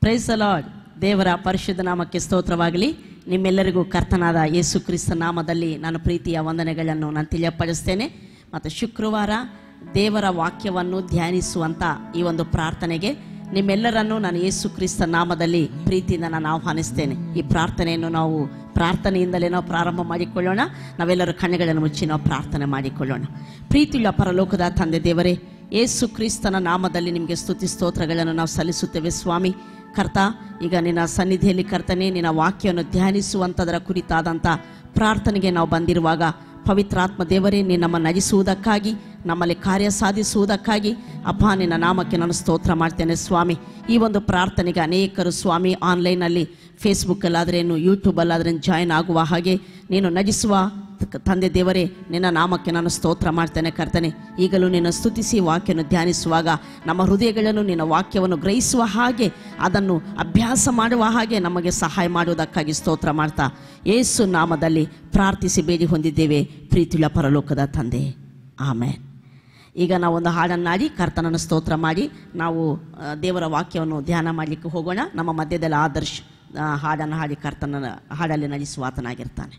price lord ದೇವರ ಪರಿಶುದ್ಧ ನಾಮಕ್ಕೆ ಸ್ತೋತ್ರವಾಗಲಿ ನಿಮ್ಮೆಲ್ಲರಿಗೂ ಕರ್ತನಾದ ಯೇಸು ಕ್ರಿಸ್ತ ನಾಮದಲ್ಲಿ ನಾನು ಪ್ರೀತಿಯ ವಂದನೆಗಳನ್ನು ನಾನು ತಿಳಿಯಪಡಿಸ್ತೇನೆ ಮತ್ತು ಶುಕ್ರವಾರ ದೇವರ ವಾಕ್ಯವನ್ನು ಧ್ಯಾನಿಸುವಂಥ ಈ ಒಂದು ಪ್ರಾರ್ಥನೆಗೆ ನಿಮ್ಮೆಲ್ಲರನ್ನು ನಾನು ಯೇಸು ಕ್ರಿಸ್ತ ನಾಮದಲ್ಲಿ ಪ್ರೀತಿಯಿಂದ ನಾನು ಆಹ್ವಾನಿಸ್ತೇನೆ ಈ ಪ್ರಾರ್ಥನೆಯನ್ನು ನಾವು ಪ್ರಾರ್ಥನೆಯಿಂದಲೇ ನಾವು ಪ್ರಾರಂಭ ಮಾಡಿಕೊಳ್ಳೋಣ ನಾವೆಲ್ಲರೂ ಕಣ್ಣುಗಳನ್ನು ಮುಚ್ಚಿ ನಾವು ಪ್ರಾರ್ಥನೆ ಮಾಡಿಕೊಳ್ಳೋಣ ಪ್ರೀತಿಯುಳ್ಳ ಪರಲೋಕದ ತಂದೆ ದೇವರೇ ಯೇಸು ಕ್ರಿಸ್ತನ ನಾಮದಲ್ಲಿ ನಿಮಗೆ ಸ್ತುತಿ ಸ್ತೋತ್ರಗಳನ್ನು ನಾವು ಸಲ್ಲಿಸುತ್ತೇವೆ ಸ್ವಾಮಿ ಕರ್ತ ಈಗ ನಿನ್ನ ಸನ್ನಿಧಿಯಲ್ಲಿ ಕರ್ತನೆ ನಿನ್ನ ವಾಕ್ಯವನ್ನು ಧ್ಯಾನಿಸುವಂಥದರ ಕುರಿತಾದಂಥ ಪ್ರಾರ್ಥನೆಗೆ ನಾವು ಬಂದಿರುವಾಗ ಪವಿತ್ರಾತ್ಮ ದೇವರೇ ನೀನು ನಮ್ಮನ್ನು ನಜಿಸುವುದಕ್ಕಾಗಿ ನಮ್ಮಲ್ಲಿ ಕಾರ್ಯ ಸಾಧಿಸುವುದಕ್ಕಾಗಿ ಅಪ್ಪ ನಿನ್ನ ನಾಮಕ್ಕೆ ನಾನು ಸ್ತೋತ್ರ ಮಾಡ್ತೇನೆ ಸ್ವಾಮಿ ಈ ಒಂದು ಪ್ರಾರ್ಥನೆಗೆ ಅನೇಕರು ಸ್ವಾಮಿ ಆನ್ಲೈನಲ್ಲಿ ಫೇಸ್ಬುಕ್ಕಲ್ಲಾದ್ರೇನು ಯೂಟ್ಯೂಬಲ್ಲಾದ್ರೇನು ಜಾಯ್ನ್ ಆಗುವ ಹಾಗೆ ನೀನು ನಜಿಸುವ ತಂದೆ ದೇವರೇ ನಿನ್ನ ನಾಮಕ್ಕೆ ನಾನು ಸ್ತೋತ್ರ ಮಾಡ್ತೇನೆ ಕರ್ತನೆ ಈಗಲೂ ನಿನ್ನ ಸ್ತುತಿಸಿ ವಾಕ್ಯವನ್ನು ಧ್ಯಾನಿಸುವಾಗ ನಮ್ಮ ಹೃದಯಗಳನ್ನು ನಿನ್ನ ವಾಕ್ಯವನ್ನು ಗ್ರಹಿಸುವ ಹಾಗೆ ಅದನ್ನು ಅಭ್ಯಾಸ ಮಾಡುವ ಹಾಗೆ ನಮಗೆ ಸಹಾಯ ಮಾಡುವುದಕ್ಕಾಗಿ ಸ್ತೋತ್ರ ಮಾಡ್ತಾ ಏಸು ನಾಮದಲ್ಲಿ ಪ್ರಾರ್ಥಿಸಿ ಬೇಡಿ ಹೊಂದಿದ್ದೇವೆ ಪ್ರೀತಿಯುಳ್ಳ ಪರಲೋಕದ ತಂದೆ ಆಮೇಲೆ ಈಗ ನಾವು ಒಂದು ಹಾಡನ್ನಾಡಿ ಕರ್ತನನ್ನು ಸ್ತೋತ್ರ ಮಾಡಿ ನಾವು ಆ, ದೇವರ ವಾಕ್ಯವನ್ನು ಧ್ಯಾನ ಮಾಡಲಿಕ್ಕೆ ಹೋಗೋಣ ನಮ್ಮ ಮಧ್ಯದಲ್ಲಿ ಆದರ್ಶ್ ಆ, ಹಾಡನ್ನು ಹಾಡಿ ಕರ್ತನ ಹಾಡಲ್ಲಿ ನಜಿಸುವ ಆತನಾಗಿರ್ತಾನೆ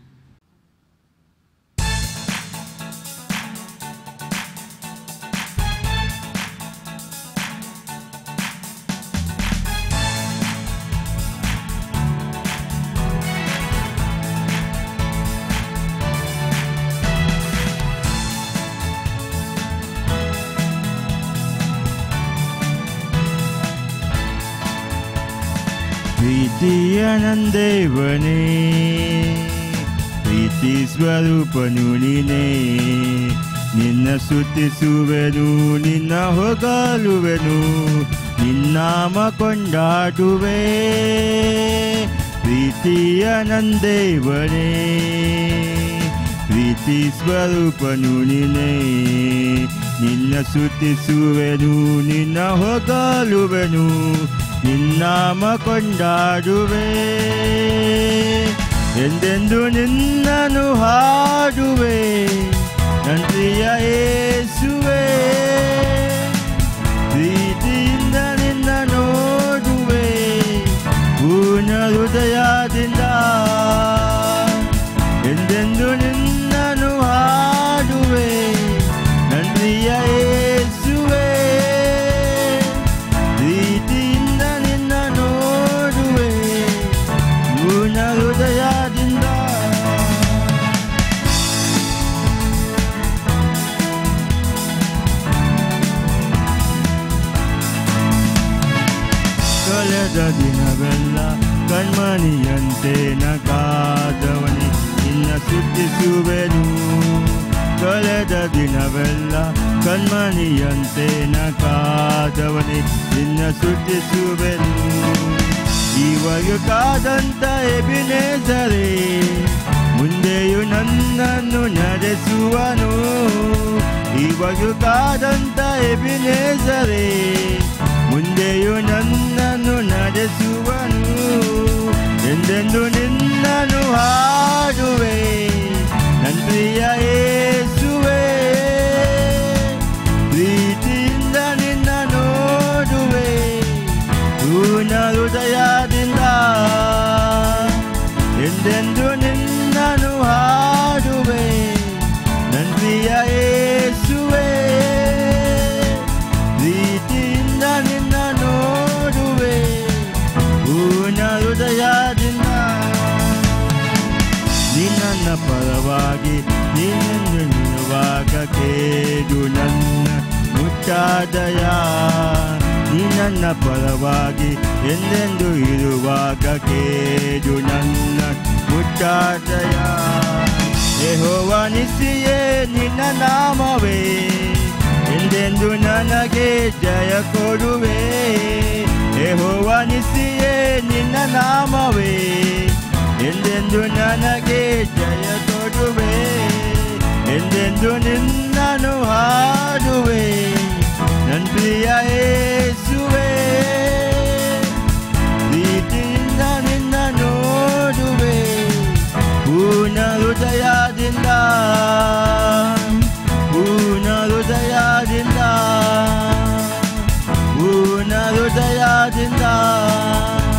ಪ್ರೀತಿಯ ನಂದೇವನೇ ಪ್ರೀತಿ ಸ್ವರೂಪನು ನೀನೇ ನಿನ್ನ ಸ್ತುತಿಸುವೆನು ನಿನ್ನ ಹೊಗಲುವೆನು ನಿನ್ನಾಮ ಕೊಂಡಾಡುವೆ ಪ್ರೀತಿಯ ನಂದೇವನೇ ಪ್ರೀತಿ ಸ್ವರೂಪನು ನೀನೇ ನಿನ್ನ ಸ್ತುತಿಸುವೆನು ನಿನ್ನ ಹೊಗಲುವೆನು ನಿನ್ನಾಮ ಕೊಂಡಾಡುವೆ ಎಂದೆಂದು ನಿನ್ನನು ಹಾಡುವೆ ನಂತ್ರಿಯ ಏಸುವೆ ಪ್ರೀತಿಯಿಂದ ನಿನ್ನ ನೋಡುವೆ ಪೂರ್ಣ ಹೃದಯದಿಂದ ಎಂದೆಂದು ನಿನ್ನನು ಹಾಡುವೆ ನಂತ್ರಿಯ ಏಸುವೆ ಪ್ರೀತಿಯಿಂದ ನಿನ್ನ ನೋಡುವೆ ಪೂರ್ಣ ಹೃದಯದಿಂದ ಕಳೆದ ದಿನವೆಲ್ಲ ಕಣ್ಮಣಿಯಂತೆ ನಗಾದವನೇ ನಿನ್ನ ಸುತ್ತಿಸುವೆನು ಕಳೆದ ದಿನವೆಲ್ಲ ಕಣ್ಮಣಿಯಂತೆ ನಗಾದವನೇ ನಿನ್ನ ಸುತ್ತಿಸುವೆನು ಇವಾಗ ಕಾದಂತ ಎಬಿನೇಸರೇ ಮುಂದೆಯೂ ನನ್ನನ್ನು ನಡೆಸುವನು ಇವಾಗ ಕಾದಂತ ಎಬಿನೇಸರೇ ಮುಂದೆಯೂ ನನ್ನನ್ನು ನಡೆಸುವನು ಎಂದೆಂದು ನಿನ್ನನ್ನು ಹಾಡುವೆ ನನ್ನ ಪ್ರಿಯ ಏಸುವೆ ಪ್ರೀತಿಯಿಂದ ನಿನ್ನ ನೋಡುವೆ ಪೂರ್ಣ ಹೃದಯದಿಂದ ಎಂದೆಂದು ನಿನ್ನನ್ನು ಹಾಡುವೆ ನನ್ನ ಪ್ರಿಯ ಏಸುವೆ ಪ್ರೀತಿಯಿಂದ ನಿನ್ನ ನೋಡುವೆ ಪೂರ್ಣ ಹೃದಯದಿಂದ ನಿನ್ನ ಪರವಾಗಿ ನಿನ್ನನ್ನು ನಿಲ್ಲುವಾಗ ಕೇಳು ನನ್ನ ಮುಟ್ಟಾದಯ ನೀ ನನ್ನ ಪರವಾಗಿ ಎಂದೆಂದು ಇರುವಾಗ ಕೇಳು ನನ್ನ ಮುಟ್ಟಾದಯ ಯೆಹೋವನಿಸಿಯೇ ನಿನ್ನ ನಾಮವೇ ಎಂದೆಂದು ನನಗೆ ಜಯ ಕೊಡುವೆ ಯೆಹೋವನಿಸಿಯೇ ನಿನ್ನ ನಾಮವೇ ಎಂದೆಂದು ನನಗೆ ಜಯ ಕೊಡುವೆ ಎಂದೆಂದು ನಿನ್ನನು ಹಾಡುವೆ ನನ್ನ ಪ್ರಿಯ ಏಸುವೆ ಪ್ರೀತಿಯಿಂದ ನಿನ್ನ ನೋಡುವೆ ಪೂರ್ಣ ಹೃದಯದಿಂದ ಪೂರ್ಣ ಹೃದಯದಿಂದ ಪೂರ್ಣ ಹೃದಯದಿಂದ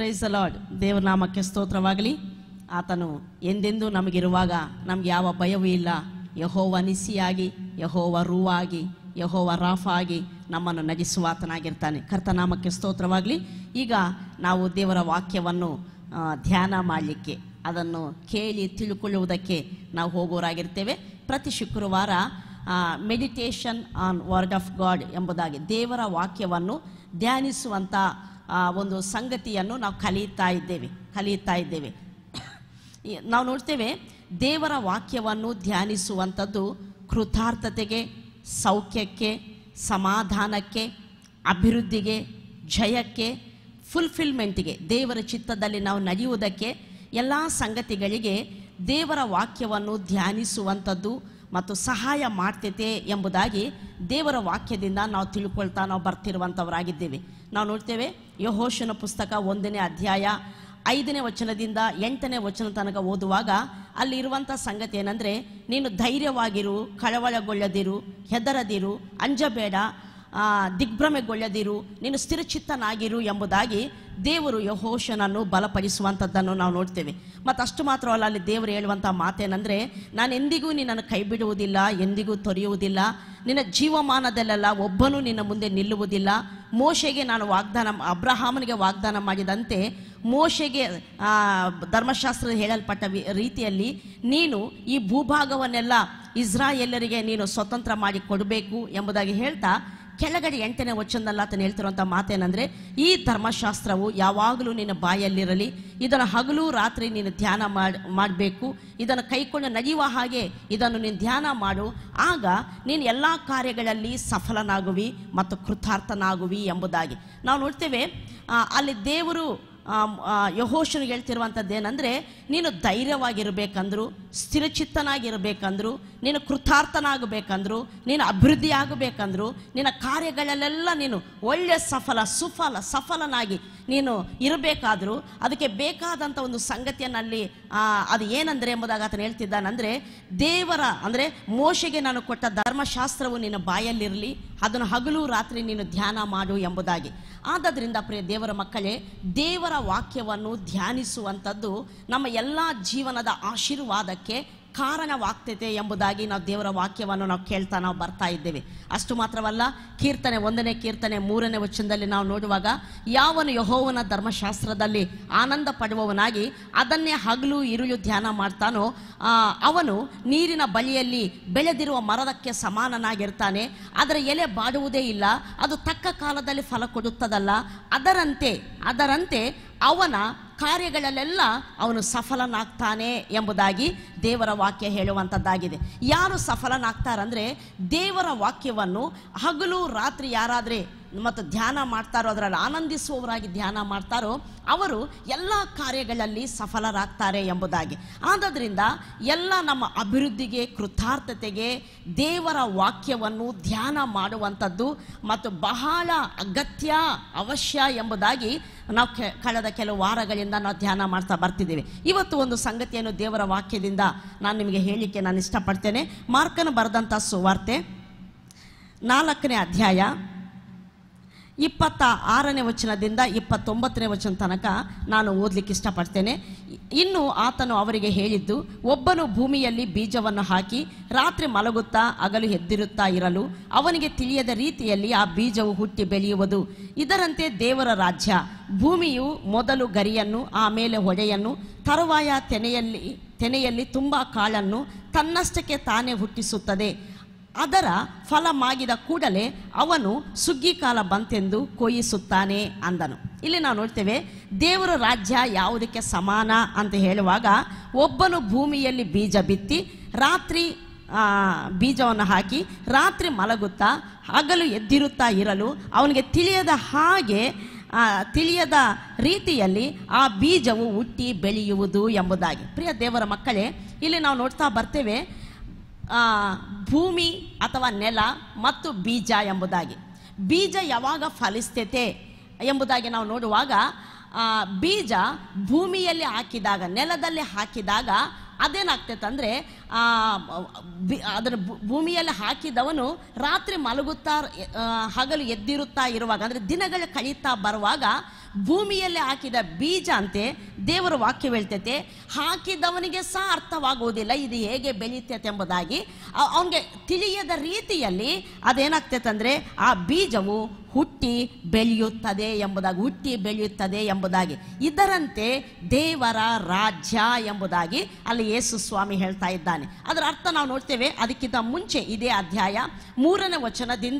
ಪ್ರೈಸ್ ಲಾರ್ಡ್ ದೇವರ ನಾಮಕ್ಕೆ ಸ್ತೋತ್ರವಾಗಲಿ ಆತನು ಎಂದೆಂದೂ ನಮಗಿರುವಾಗ ನಮ್ಗೆ ಯಾವ ಭಯವೂ ಇಲ್ಲ ಯಹೋವ ನಿಸಿಯಾಗಿ ಯಹೋವ ರೂವಾಗಿ ಯಹೋವ ರಾಫ ಆಗಿ ನಮ್ಮನ್ನು ನಜಿಸುವಾತನಾಗಿರ್ತಾನೆ ಕರ್ತನಾಮಕ್ಕೆ ಸ್ತೋತ್ರವಾಗಲಿ ಈಗ ನಾವು ದೇವರ ವಾಕ್ಯವನ್ನು ಆ, ಧ್ಯಾನ ಮಾಡಲಿಕ್ಕೆ ಅದನ್ನು ಕೇಳಿ ತಿಳ್ಕೊಳ್ಳುವುದಕ್ಕೆ ನಾವು ಹೋಗೋರಾಗಿರ್ತೇವೆ ಪ್ರತಿ ಶುಕ್ರವಾರ meditation on word of God ಎಂಬುದಾಗಿ ದೇವರ ವಾಕ್ಯವನ್ನು ಧ್ಯಾನಿಸುವಂಥ ಆ, ಒಂದು ಸಂಗತಿಯನ್ನು ನಾವು ಕಲಿಯುತ್ತಾ ಇದ್ದೇವೆ ಕಲಿಯುತ್ತಾ ಇದ್ದೇವೆ ಈ- ನಾವು ನೋಡ್ತೇವೆ ದೇವರ ವಾಕ್ಯವನ್ನು ಧ್ಯಾನಿಸುವಂಥದ್ದು ಕೃತಾರ್ಥತೆಗೆ ಸೌಖ್ಯಕ್ಕೆ ಸಮಾಧಾನಕ್ಕೆ ಅಭಿವೃದ್ಧಿಗೆ ಜಯಕ್ಕೆ ಫುಲ್ಫಿಲ್ಮೆಂಟಿಗೆ ದೇವರ ಚಿತ್ತದಲ್ಲಿ ನಾವು ನಡೆಯುವುದಕ್ಕೆ ಎಲ್ಲ ಸಂಗತಿಗಳಿಗೆ ದೇವರ ವಾಕ್ಯವನ್ನು ಧ್ಯಾನಿಸುವಂಥದ್ದು ಮತ್ತು ಸಹಾಯ ಮಾಡ್ತೈತೆ ಎಂಬುದಾಗಿ ದೇವರ ವಾಕ್ಯದಿಂದ ನಾವು ತಿಳ್ಕೊಳ್ತಾ ನಾವು ಬರ್ತಿರುವಂಥವರಾಗಿದ್ದೇವೆ ನಾವು ನೋಡ್ತೇವೆ ಯಹೋಶನ ಪುಸ್ತಕ ಒಂದನೇ ಅಧ್ಯಾಯ ಐದನೇ ವಚನದಿಂದ ಎಂಟನೇ ವಚನ ತನಕ ಓದುವಾಗ ಅಲ್ಲಿರುವಂಥ ಸಂಗತಿ ಏನಂದರೆ ನೀನು ಧೈರ್ಯವಾಗಿರು ಕಳವಳಗೊಳ್ಳದಿರು ಹೆದರದಿರು ಅಂಜಬೇಡ ಆ, ದಿಗ್ಭ್ರಮೆಗೊಳ್ಳದಿರು ನೀನು ಸ್ಥಿರಚಿತ್ತನಾಗಿರು ಎಂಬುದಾಗಿ ದೇವರು ಯಹೋಶನನ್ನು ಬಲಪಡಿಸುವಂಥದ್ದನ್ನು ನಾವು ನೋಡ್ತೇವೆ ಮತ್ತು ಅಷ್ಟು ಮಾತ್ರವಲ್ಲ ಅಲ್ಲಿ ದೇವರು ಹೇಳುವಂಥ ಮಾತೇನೆಂದರೆ ನಾನು ಎಂದಿಗೂ ನಿನ್ನನ್ನು ಕೈ ಬಿಡುವುದಿಲ್ಲ ಎಂದಿಗೂ ತೊರೆಯುವುದಿಲ್ಲ ನಿನ್ನ ಜೀವಮಾನದಲ್ಲೆಲ್ಲ ಒಬ್ಬನೂ ನಿನ್ನ ಮುಂದೆ ನಿಲ್ಲುವುದಿಲ್ಲ ಮೋಶೆಗೆ ನಾನು ವಾಗ್ದಾನ ಅಬ್ರಹಾಮನಿಗೆ ವಾಗ್ದಾನ ಮಾಡಿದಂತೆ ಮೋಶೆಗೆ ಆ, ಧರ್ಮಶಾಸ್ತ್ರ ಹೇಳಲ್ಪಟ್ಟ ವಿ- ರೀತಿಯಲ್ಲಿ ನೀನು ಈ ಭೂಭಾಗವನ್ನೆಲ್ಲ ಇಸ್ರಾಯೇಲರಿಗೆ ನೀನು ಸ್ವತಂತ್ರ ಮಾಡಿ ಕೊಡಬೇಕು ಎಂಬುದಾಗಿ ಹೇಳ್ತಾ ಕೆಳಗಡೆ ಎಂಟನೇ ವಚನದಲ್ಲಿ ಆತನು ಹೇಳ್ತಿರುವಂಥ ಮಾತೇನೆಂದರೆ ಈ ಧರ್ಮಶಾಸ್ತ್ರವು ಯಾವಾಗಲೂ ನಿನ್ನ ಬಾಯಲ್ಲಿರಲಿ ಇದನ್ನು ಹಗಲು ರಾತ್ರಿ ನೀನು ಧ್ಯಾನ ಮಾಡಿ ಮಾಡಬೇಕು ಇದನ್ನು ಕೈಕೊಂಡು ನಡೆಯುವ ಹಾಗೆ ಇದನ್ನು ನೀನು ಧ್ಯಾನ ಮಾಡು ಆಗ ನೀನು ಎಲ್ಲ ಕಾರ್ಯಗಳಲ್ಲಿ ಸಫಲನಾಗುವಿ ಮತ್ತು ಕೃತಾರ್ಥನಾಗುವಿ ಎಂಬುದಾಗಿ ನಾವು ನೋಡ್ತೇವೆ ಆ, ಅಲ್ಲಿ ದೇವರು ಯಹೋಶನಿಗೆ ಹೇಳ್ತಿರುವಂಥದ್ದು ಏನಂದರೆ ನೀನು ಧೈರ್ಯವಾಗಿರಬೇಕಂದ್ರು ಸ್ಥಿರಚಿತ್ತನಾಗಿರಬೇಕಂದ್ರು ನೀನು ಕೃತಾರ್ಥನಾಗಬೇಕಂದ್ರು ನೀನು ಅಭಿವೃದ್ಧಿ ಆಗಬೇಕಂದ್ರು ನಿನ್ನ ಕಾರ್ಯಗಳಲ್ಲೆಲ್ಲ ನೀನು ಒಳ್ಳೆ ಸಫಲ ಸುಫಲ ಸಫಲನಾಗಿ ನೀನು ಇರಬೇಕಾದ್ರೂ ಅದಕ್ಕೆ ಬೇಕಾದಂಥ ಒಂದು ಸಂಗತಿಯನ್ನು ಅಲ್ಲಿ ಆ, ಅದು ಏನಂದ್ರೆ ಎಂಬುದಾಗಿ ಆತನು ಹೇಳ್ತಿದ್ದಾನಂದ್ರೆ ದೇವರ ಅಂದರೆ ಮೋಶೆಗೆ ನಾನು ಕೊಟ್ಟ ಧರ್ಮಶಾಸ್ತ್ರವು ನಿನ್ನ ಬಾಯಲ್ಲಿರಲಿ ಅದನ್ನು ಹಗಲು ರಾತ್ರಿ ನೀನು ಧ್ಯಾನ ಮಾಡು ಎಂಬುದಾಗಿ ಆದದ್ರಿಂದ ಪ್ರಿಯ ದೇವರ ಮಕ್ಕಳೇ ದೇವರ ವಾಕ್ಯವನ್ನು ಧ್ಯಾನಿಸುವಂಥದ್ದು ನಮ್ಮ ಎಲ್ಲ ಜೀವನದ ಆಶೀರ್ವಾದಕ್ಕೆ ಕಾರಣವಾಗ್ತೈತೆ ಎಂಬುದಾಗಿ ನಾವು ದೇವರ ವಾಕ್ಯವನ್ನು ನಾವು ಕೇಳ್ತಾ ನಾವು ಬರ್ತಾ ಇದ್ದೇವೆ ಅಷ್ಟು ಮಾತ್ರವಲ್ಲ ಕೀರ್ತನೆ ಒಂದನೇ ಕೀರ್ತನೆ ಮೂರನೇ ವಚನದಲ್ಲಿ ನಾವು ನೋಡುವಾಗ ಯಾವನು ಯಹೋವನ ಧರ್ಮಶಾಸ್ತ್ರದಲ್ಲಿ ಆನಂದ ಪಡುವವನಾಗಿ ಅದನ್ನೇ ಹಗಲು ಇರುಳು ಧ್ಯಾನ ಮಾಡ್ತಾನೋ ಆ, ಅವನು ನೀರಿನ ಬಳಿಯಲ್ಲಿ ಬೆಳೆದಿರುವ ಮರದಕ್ಕೆ ಸಮಾನನಾಗಿರ್ತಾನೆ ಅದರ ಎಲೆ ಬಾಡುವುದೇ ಇಲ್ಲ ಅದು ತಕ್ಕ ಕಾಲದಲ್ಲಿ ಫಲ ಕೊಡುತ್ತದಲ್ಲ ಅದರಂತೆ ಅದರಂತೆ ಅವನ ಕಾರ್ಯಗಳಲ್ಲೆಲ್ಲ ಅವನು ಸಫಲನಾಗ್ತಾನೆ ಎಂಬುದಾಗಿ ದೇವರ ವಾಕ್ಯ ಹೇಳುವಂಥದ್ದಾಗಿದೆ ಯಾರು ಸಫಲನಾಗ್ತಾರಂದ್ರೆ ದೇವರ ವಾಕ್ಯವನ್ನು ಹಗಲು ರಾತ್ರಿ ಯಾರಾದರೆ ಮತ್ತು ಧ್ಯಾನ ಮಾಡ್ತಾರೋ ಅದರಲ್ಲಿ ಆನಂದಿಸುವವರಾಗಿ ಧ್ಯಾನ ಮಾಡ್ತಾರೋ ಅವರು ಎಲ್ಲ ಕಾರ್ಯಗಳಲ್ಲಿ ಸಫಲರಾಗ್ತಾರೆ ಎಂಬುದಾಗಿ ಆದದ್ರಿಂದ ಎಲ್ಲ ನಮ್ಮ ಅಭಿವೃದ್ಧಿಗೆ ಕೃತಾರ್ಥತೆಗೆ ದೇವರ ವಾಕ್ಯವನ್ನು ಧ್ಯಾನ ಮಾಡುವಂಥದ್ದು ಮತ್ತು ಬಹಳ ಅಗತ್ಯ ಅವಶ್ಯ ಎಂಬುದಾಗಿ ನಾವು ಕೆ- ಕಳೆದ ಕೆಲವು ವಾರಗಳಿಂದ ನಾವು ಧ್ಯಾನ ಮಾಡ್ತಾ ಬರ್ತಿದ್ದೇವೆ ಇವತ್ತು ಒಂದು ಸಂಗತಿಯನ್ನು ದೇವರ ವಾಕ್ಯದಿಂದ ನಾನು ನಿಮಗೆ ಹೇಳಲಿಕ್ಕೆ ನಾನು ಇಷ್ಟಪಡ್ತೇನೆ ಮಾರ್ಕನ ಬರೆದಂಥ ಸುವಾರ್ತೆ ನಾಲ್ಕನೇ ಅಧ್ಯಾಯ ಇಪ್ಪತ್ತ ಆರನೇ ವಚನದಿಂದ ಇಪ್ಪತ್ತೊಂಬತ್ತನೇ ವಚನ ತನಕ ನಾನು ಓದಲಿಕ್ಕೆ ಇಷ್ಟಪಡ್ತೇನೆ ಇನ್ನು ಆತನು ಅವರಿಗೆ ಹೇಳಿದ್ದು ಒಬ್ಬನು ಭೂಮಿಯಲ್ಲಿ ಬೀಜವನ್ನು ಹಾಕಿ ರಾತ್ರಿ ಮಲಗುತ್ತಾ ಹಗಲು ಎದ್ದಿರುತ್ತಾ ಇರಲು ಅವನಿಗೆ ತಿಳಿಯದ ರೀತಿಯಲ್ಲಿ ಆ ಬೀಜವು ಹುಟ್ಟಿ ಬೆಳೆಯುವುದು ಇದರಂತೆ ದೇವರ ರಾಜ್ಯ ಭೂಮಿಯು ಮೊದಲು ಗರಿಯನ್ನು ಆಮೇಲೆ ಹೊಡೆಯನ್ನು ತರುವಾಯ ತೆನೆಯಲ್ಲಿ ತೆನೆಯಲ್ಲಿ ತುಂಬ ಕಾಳನ್ನು ತನ್ನಷ್ಟಕ್ಕೆ ತಾನೇ ಹುಟ್ಟಿಸುತ್ತದೆ ಅದರ ಫಲ ಮಾಗಿದ ಕೂಡಲೇ ಅವನು ಸುಗ್ಗಿ ಕಾಲ ಬಂತೆಂದು ಕೊಯ್ಯಿಸುತ್ತಾನೆ ಅಂದನು ಇಲ್ಲಿ ನಾವು ನೋಡ್ತೇವೆ ದೇವರ ರಾಜ್ಯ ಯಾವುದಕ್ಕೆ ಸಮಾನ ಅಂತ ಹೇಳುವಾಗ ಒಬ್ಬನು ಭೂಮಿಯಲ್ಲಿ ಬೀಜ ಬಿತ್ತಿ ರಾತ್ರಿ ಆ, ಬೀಜವನ್ನು ಹಾಕಿ ರಾತ್ರಿ ಮಲಗುತ್ತಾ ಹಗಲು ಎದ್ದಿರುತ್ತಾ ಇರಲು ಅವನಿಗೆ ತಿಳಿಯದ ಹಾಗೆ ಆ, ತಿಳಿಯದ ರೀತಿಯಲ್ಲಿ ಆ ಬೀಜವು ಹುಟ್ಟಿ ಬೆಳೆಯುವುದು ಎಂಬುದಾಗಿ ಪ್ರಿಯ ದೇವರ ಮಕ್ಕಳೇ ಇಲ್ಲಿ ನಾವು ನೋಡ್ತಾ ಬರ್ತೇವೆ ಆ, ಭೂಮಿ ಅಥವಾ ನೆಲ ಮತ್ತು ಬೀಜ ಎಂಬುದಾಗಿ ಬೀಜ ಯಾವಾಗ ಫಲಿಸ್ತೈತೆ ಎಂಬುದಾಗಿ ನಾವು ನೋಡುವಾಗ ಆ, ಬೀಜ ಭೂಮಿಯಲ್ಲಿ ಹಾಕಿದಾಗ ನೆಲದಲ್ಲಿ ಹಾಕಿದಾಗ ಅದೇನಾಗ್ತೈತೆ ಅಂದರೆ ಅದರ ಭೂ- ಭೂಮಿಯಲ್ಲಿ ಹಾಕಿದವನು ರಾತ್ರಿ ಮಲಗುತ್ತಾ ಆ, ಹಗಲು ಎದ್ದಿರುತ್ತಾ ಇರುವಾಗ ಅಂದರೆ ದಿನಗಳು ಕಳೀತಾ ಬರುವಾಗ ಭೂಮಿಯಲ್ಲಿ ಹಾಕಿದ ಬೀಜ ಅಂತೆ ದೇವರ ವಾಕ್ಯ ಹೇಳ್ತೈತೆ ಹಾಕಿದವನಿಗೆ ಸಹ ಅರ್ಥವಾಗುವುದಿಲ್ಲ ಇದು ಹೇಗೆ ಬೆಳೀತೈತೆ ಎಂಬುದಾಗಿ ಅವನಿಗೆ ತಿಳಿಯದ ರೀತಿಯಲ್ಲಿ ಅದೇನಾಗ್ತೈತೆ ಅಂದರೆ ಆ ಬೀಜವು ಹುಟ್ಟಿ ಬೆಳೆಯುತ್ತದೆ ಎಂಬುದಾಗಿ ಹುಟ್ಟಿ ಬೆಳೆಯುತ್ತದೆ ಎಂಬುದಾಗಿ ಇದರಂತೆ ದೇವರ ರಾಜ್ಯ ಎಂಬುದಾಗಿ ಅಲ್ಲಿ ಯೇಸು ಸ್ವಾಮಿ ಹೇಳ್ತಾ ಇದ್ದಾನೆ ಅದರ ಅರ್ಥ ನಾವು ನೋಡ್ತೇವೆ ಅದಕ್ಕಿಂತ ಮುಂಚೆ ಇದೇ ಅಧ್ಯಾಯ ಮೂರನೇ ವಚನದಿಂದ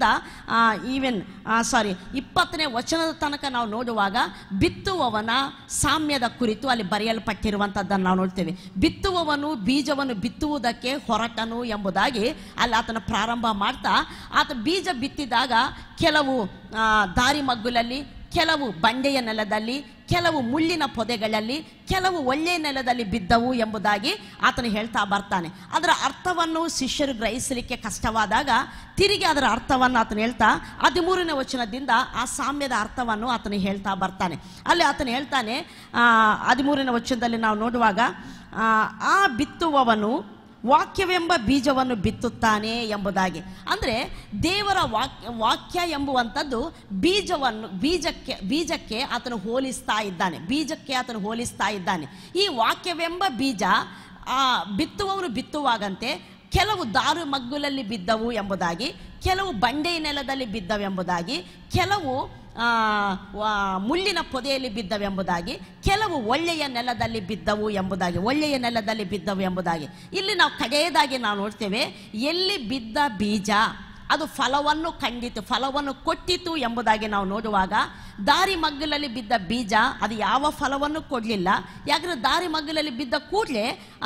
ಈವನ್ ಸಾರಿ ಇಪ್ಪತ್ತನೇ ವಚನದ ತನಕ ನಾವು ನೋಡುವಾಗ ಬಿತ್ತುವವನ ಸಾಮ್ಯದ ಕುರಿತು ಅಲ್ಲಿ ಬರೆಯಲ್ಪಟ್ಟಿರುವಂಥದ್ದನ್ನು ನಾವು ನೋಡ್ತೇವೆ ಬಿತ್ತುವವನು ಬೀಜವನ್ನು ಬಿತ್ತುವುದಕ್ಕೆ ಹೊರಟನು ಎಂಬುದಾಗಿ ಅಲ್ಲಿ ಆತನ ಪ್ರಾರಂಭ ಮಾಡ್ತಾ ಆತ ಬೀಜ ಬಿತ್ತಿದಾಗ ಕೆಲವು ಆ, ದಾರಿ ಮಗ್ಗುಲಲ್ಲಿ ಕೆಲವು ಬಂಡೆಯ ನೆಲದಲ್ಲಿ ಕೆಲವು ಮುಳ್ಳಿನ ಪೊದೆಗಳಲ್ಲಿ ಕೆಲವು ಒಳ್ಳೆಯ ನೆಲದಲ್ಲಿ ಬಿದ್ದವು ಎಂಬುದಾಗಿ ಆತನು ಹೇಳ್ತಾ ಬರ್ತಾನೆ ಅದರ ಅರ್ಥವನ್ನು ಶಿಷ್ಯರು ಗ್ರಹಿಸಲಿಕ್ಕೆ ಕಷ್ಟವಾದಾಗ ತಿರುಗಿ ಅದರ ಅರ್ಥವನ್ನು ಆತನು ಹೇಳ್ತಾ ಹದಿಮೂರನೇ ವಚನದಿಂದ ಆ ಸಾಮ್ಯದ ಅರ್ಥವನ್ನು ಆತನು ಹೇಳ್ತಾ ಬರ್ತಾನೆ ಅಲ್ಲಿ ಆತನು ಹೇಳ್ತಾನೆ ಆ, ಹದಿಮೂರನೇ ವಚನದಲ್ಲಿ ನಾವು ನೋಡುವಾಗ ಆ, ಆ ಬಿತ್ತುವವನು ವಾಕ್ಯವೆಂಬ ಬೀಜವನ್ನು ಬಿತ್ತುತ್ತಾನೆ ಎಂಬುದಾಗಿ ಅಂದರೆ ದೇವರ ವಾಕ್ಯ ವಾಕ್ಯ ಎಂಬುವಂಥದ್ದು ಬೀಜವನ್ನು ಬೀಜಕ್ಕೆ ಬೀಜಕ್ಕೆ ಆತನು ಹೋಲಿಸ್ತಾ ಇದ್ದಾನೆ ಬೀಜಕ್ಕೆ ಆತನು ಹೋಲಿಸ್ತಾ ಇದ್ದಾನೆ ಈ ವಾಕ್ಯವೆಂಬ ಬೀಜ ಆ ಬಿತ್ತುವವನು ಬಿತ್ತುವಾಗಂತೆ ಕೆಲವು ದಾರು ಮಗ್ಗುಲಲ್ಲಿ ಬಿದ್ದವು ಎಂಬುದಾಗಿ ಕೆಲವು ಬಂಡೆ ನೆಲದಲ್ಲಿ ಬಿದ್ದವೆಂಬುದಾಗಿ ಕೆಲವು ಆ, ವಾ- ಮುಳ್ಳಿನ ಪೊದೆಯಲ್ಲಿ ಬಿದ್ದವೆಂಬುದಾಗಿ ಕೆಲವು ಒಳ್ಳೆಯ ನೆಲದಲ್ಲಿ ಬಿದ್ದವು ಎಂಬುದಾಗಿ ಒಳ್ಳೆಯ ನೆಲದಲ್ಲಿ ಬಿದ್ದವು ಎಂಬುದಾಗಿ ಇಲ್ಲಿ ನಾವು ಕಡೆಯದಾಗಿ ನಾವು ನೋಡ್ತೇವೆ ಎಲ್ಲಿ ಬಿದ್ದ ಬೀಜ ಅದು ಫಲವನ್ನು ಕಂಡಿತು ಫಲವನ್ನು ಕೊಟ್ಟಿತು ಎಂಬುದಾಗಿ ನಾವು ನೋಡುವಾಗ ದಾರಿ ಮಗ್ಗಲಲ್ಲಿ ಬಿದ್ದ ಬೀಜ ಅದು ಯಾವ ಫಲವನ್ನು ಕೊಡಲಿಲ್ಲ ಯಾಕಂದ್ರೆ ದಾರಿ ಮಗ್ಗಲಲ್ಲಿ ಬಿದ್ದ ಕೂಡಲೇ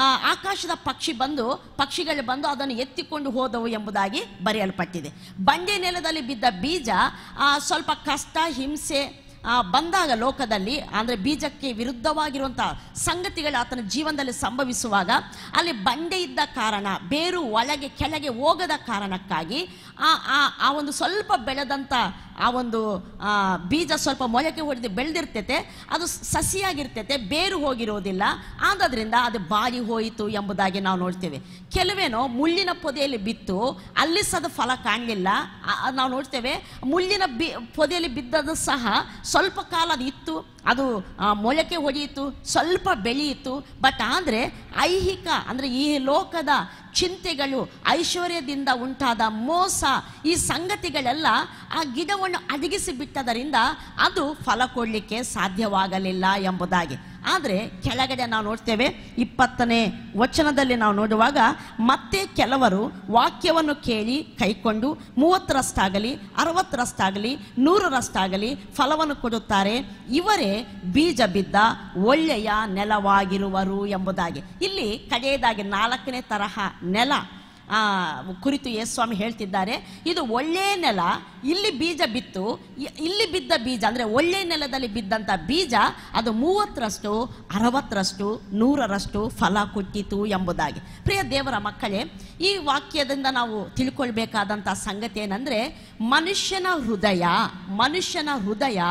ಆಕಾಶದ ಪಕ್ಷಿ ಬಂದು ಪಕ್ಷಿಗಳು ಬಂದು ಅದನ್ನು ಎತ್ತಿಕೊಂಡು ಹೋದವು ಎಂಬುದಾಗಿ ಬರೆಯಲ್ಪಟ್ಟಿದೆ ಬಂಡೆ ನೆಲದಲ್ಲಿ ಬಿದ್ದ ಬೀಜ ಆ, ಸ್ವಲ್ಪ ಕಷ್ಟ ಹಿಂಸೆ ಆ, ಬಂದಾಗ ಲೋಕದಲ್ಲಿ ಅಂದರೆ ಬೀಜಕ್ಕೆ ವಿರುದ್ಧವಾಗಿರುವಂಥ ಸಂಗತಿಗಳು ಆತನ ಜೀವನದಲ್ಲಿ ಸಂಭವಿಸುವಾಗ ಅಲ್ಲಿ ಬಂಡೆ ಇದ್ದ ಕಾರಣ ಬೇರು ಒಳಗೆ ಕೆಳಗೆ ಹೋಗದ ಕಾರಣಕ್ಕಾಗಿ ಆ ಆ ಆ ಒಂದು ಸ್ವಲ್ಪ ಬೆಳೆದಂಥ ಆ ಒಂದು ಆ, ಬೀಜ ಸ್ವಲ್ಪ ಮೊಳಕೆ ಹೊಡೆದು ಬೆಳೆದಿರ್ತೈತೆ ಅದು ಸಸಿಯಾಗಿರ್ತೈತೆ ಬೇರು ಹೋಗಿರೋದಿಲ್ಲ ಆದದ್ರಿಂದ ಅದು ಬಾಡಿ ಹೋಯಿತು ಎಂಬುದಾಗಿ ನಾವು ನೋಡ್ತೇವೆ ಕೆಲವೇನೋ ಮುಳ್ಳಿನ ಪೊದೆಯಲ್ಲಿ ಬಿತ್ತು ಅಲ್ಲಿ ಸದ ಫಲ ಕಾಣಲಿಲ್ಲ ನಾವು ನೋಡ್ತೇವೆ ಮುಳ್ಳಿನ ಬಿ ಪೊದೆಯಲ್ಲಿ ಬಿದ್ದದ್ದು ಸಹ ಸ್ವಲ್ಪ ಕಾಲ ಅದು ಇತ್ತು ಅದು ಆ, ಮೊಳಕೆ ಹೊಡೆಯಿತು ಸ್ವಲ್ಪ ಬೆಳೆಯಿತು ಬಟ್ ಆದರೆ ಐಹಿಕ ಅಂದರೆ ಈ ಲೋಕದ ಚಿಂತೆಗಳು ಐಶ್ವರ್ಯದಿಂದ ಉಂಟಾದ ಮೋಸ ಈ ಸಂಗತಿಗಳೆಲ್ಲ ಆ ಗಿಡವನ್ನು ಅಡಗಿಸಿ ಬಿಟ್ಟದರಿಂದ ಅದು ಫಲ ಕೊಡಲಿಕ್ಕೆ ಸಾಧ್ಯವಾಗಲಿಲ್ಲ ಎಂಬುದಾಗಿ ಆದರೆ ಕೆಳಗಡೆ ನಾವು ನೋಡ್ತೇವೆ ಇಪ್ಪತ್ತನೇ ವಚನದಲ್ಲಿ ನಾವು ನೋಡುವಾಗ ಮತ್ತೆ ಕೆಲವರು ವಾಕ್ಯವನ್ನು ಕೇಳಿ ಕೈಕೊಂಡು ಮೂವತ್ತರಷ್ಟಾಗಲಿ ಅರವತ್ತರಷ್ಟಾಗಲಿ ನೂರರಷ್ಟಾಗಲಿ ಫಲವನ್ನು ಕೊಡುತ್ತಾರೆ ಇವರೇ ಬೀಜ ಬಿದ್ದ ಒಳ್ಳೆಯ ನೆಲವಾಗಿರುವರು ಎಂಬುದಾಗಿ ಇಲ್ಲಿ ಕಡೆಯದಾಗಿ ನಾಲ್ಕನೇ ತರಹ ನೆಲ ಆ, ಕುರಿತು ಯೇಸ್ವಾಮಿ ಹೇಳ್ತಿದ್ದಾರೆ ಇದು ಒಳ್ಳೆಯ ನೆಲ ಇಲ್ಲಿ ಬೀಜ ಬಿತ್ತು ಇ- ಇಲ್ಲಿ ಬಿದ್ದ ಬೀಜ ಅಂದರೆ ಒಳ್ಳೆ ನೆಲದಲ್ಲಿ ಬಿದ್ದಂಥ ಬೀಜ ಅದು ಮೂವತ್ತರಷ್ಟು ಅರವತ್ತರಷ್ಟು ನೂರರಷ್ಟು ಫಲ ಕೊಟ್ಟಿತು ಎಂಬುದಾಗಿ ಪ್ರಿಯ ದೇವರ ಮಕ್ಕಳೇ ಈ ವಾಕ್ಯದಿಂದ ನಾವು ತಿಳ್ಕೊಳ್ಬೇಕಾದಂಥ ಸಂಗತಿ ಏನಂದರೆ ಮನುಷ್ಯನ ಹೃದಯ ಮನುಷ್ಯನ ಹೃದಯ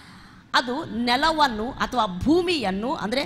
ಅದು ನೆಲವನ್ನು ಅಥವಾ ಭೂಮಿಯನ್ನು ಅಂದರೆ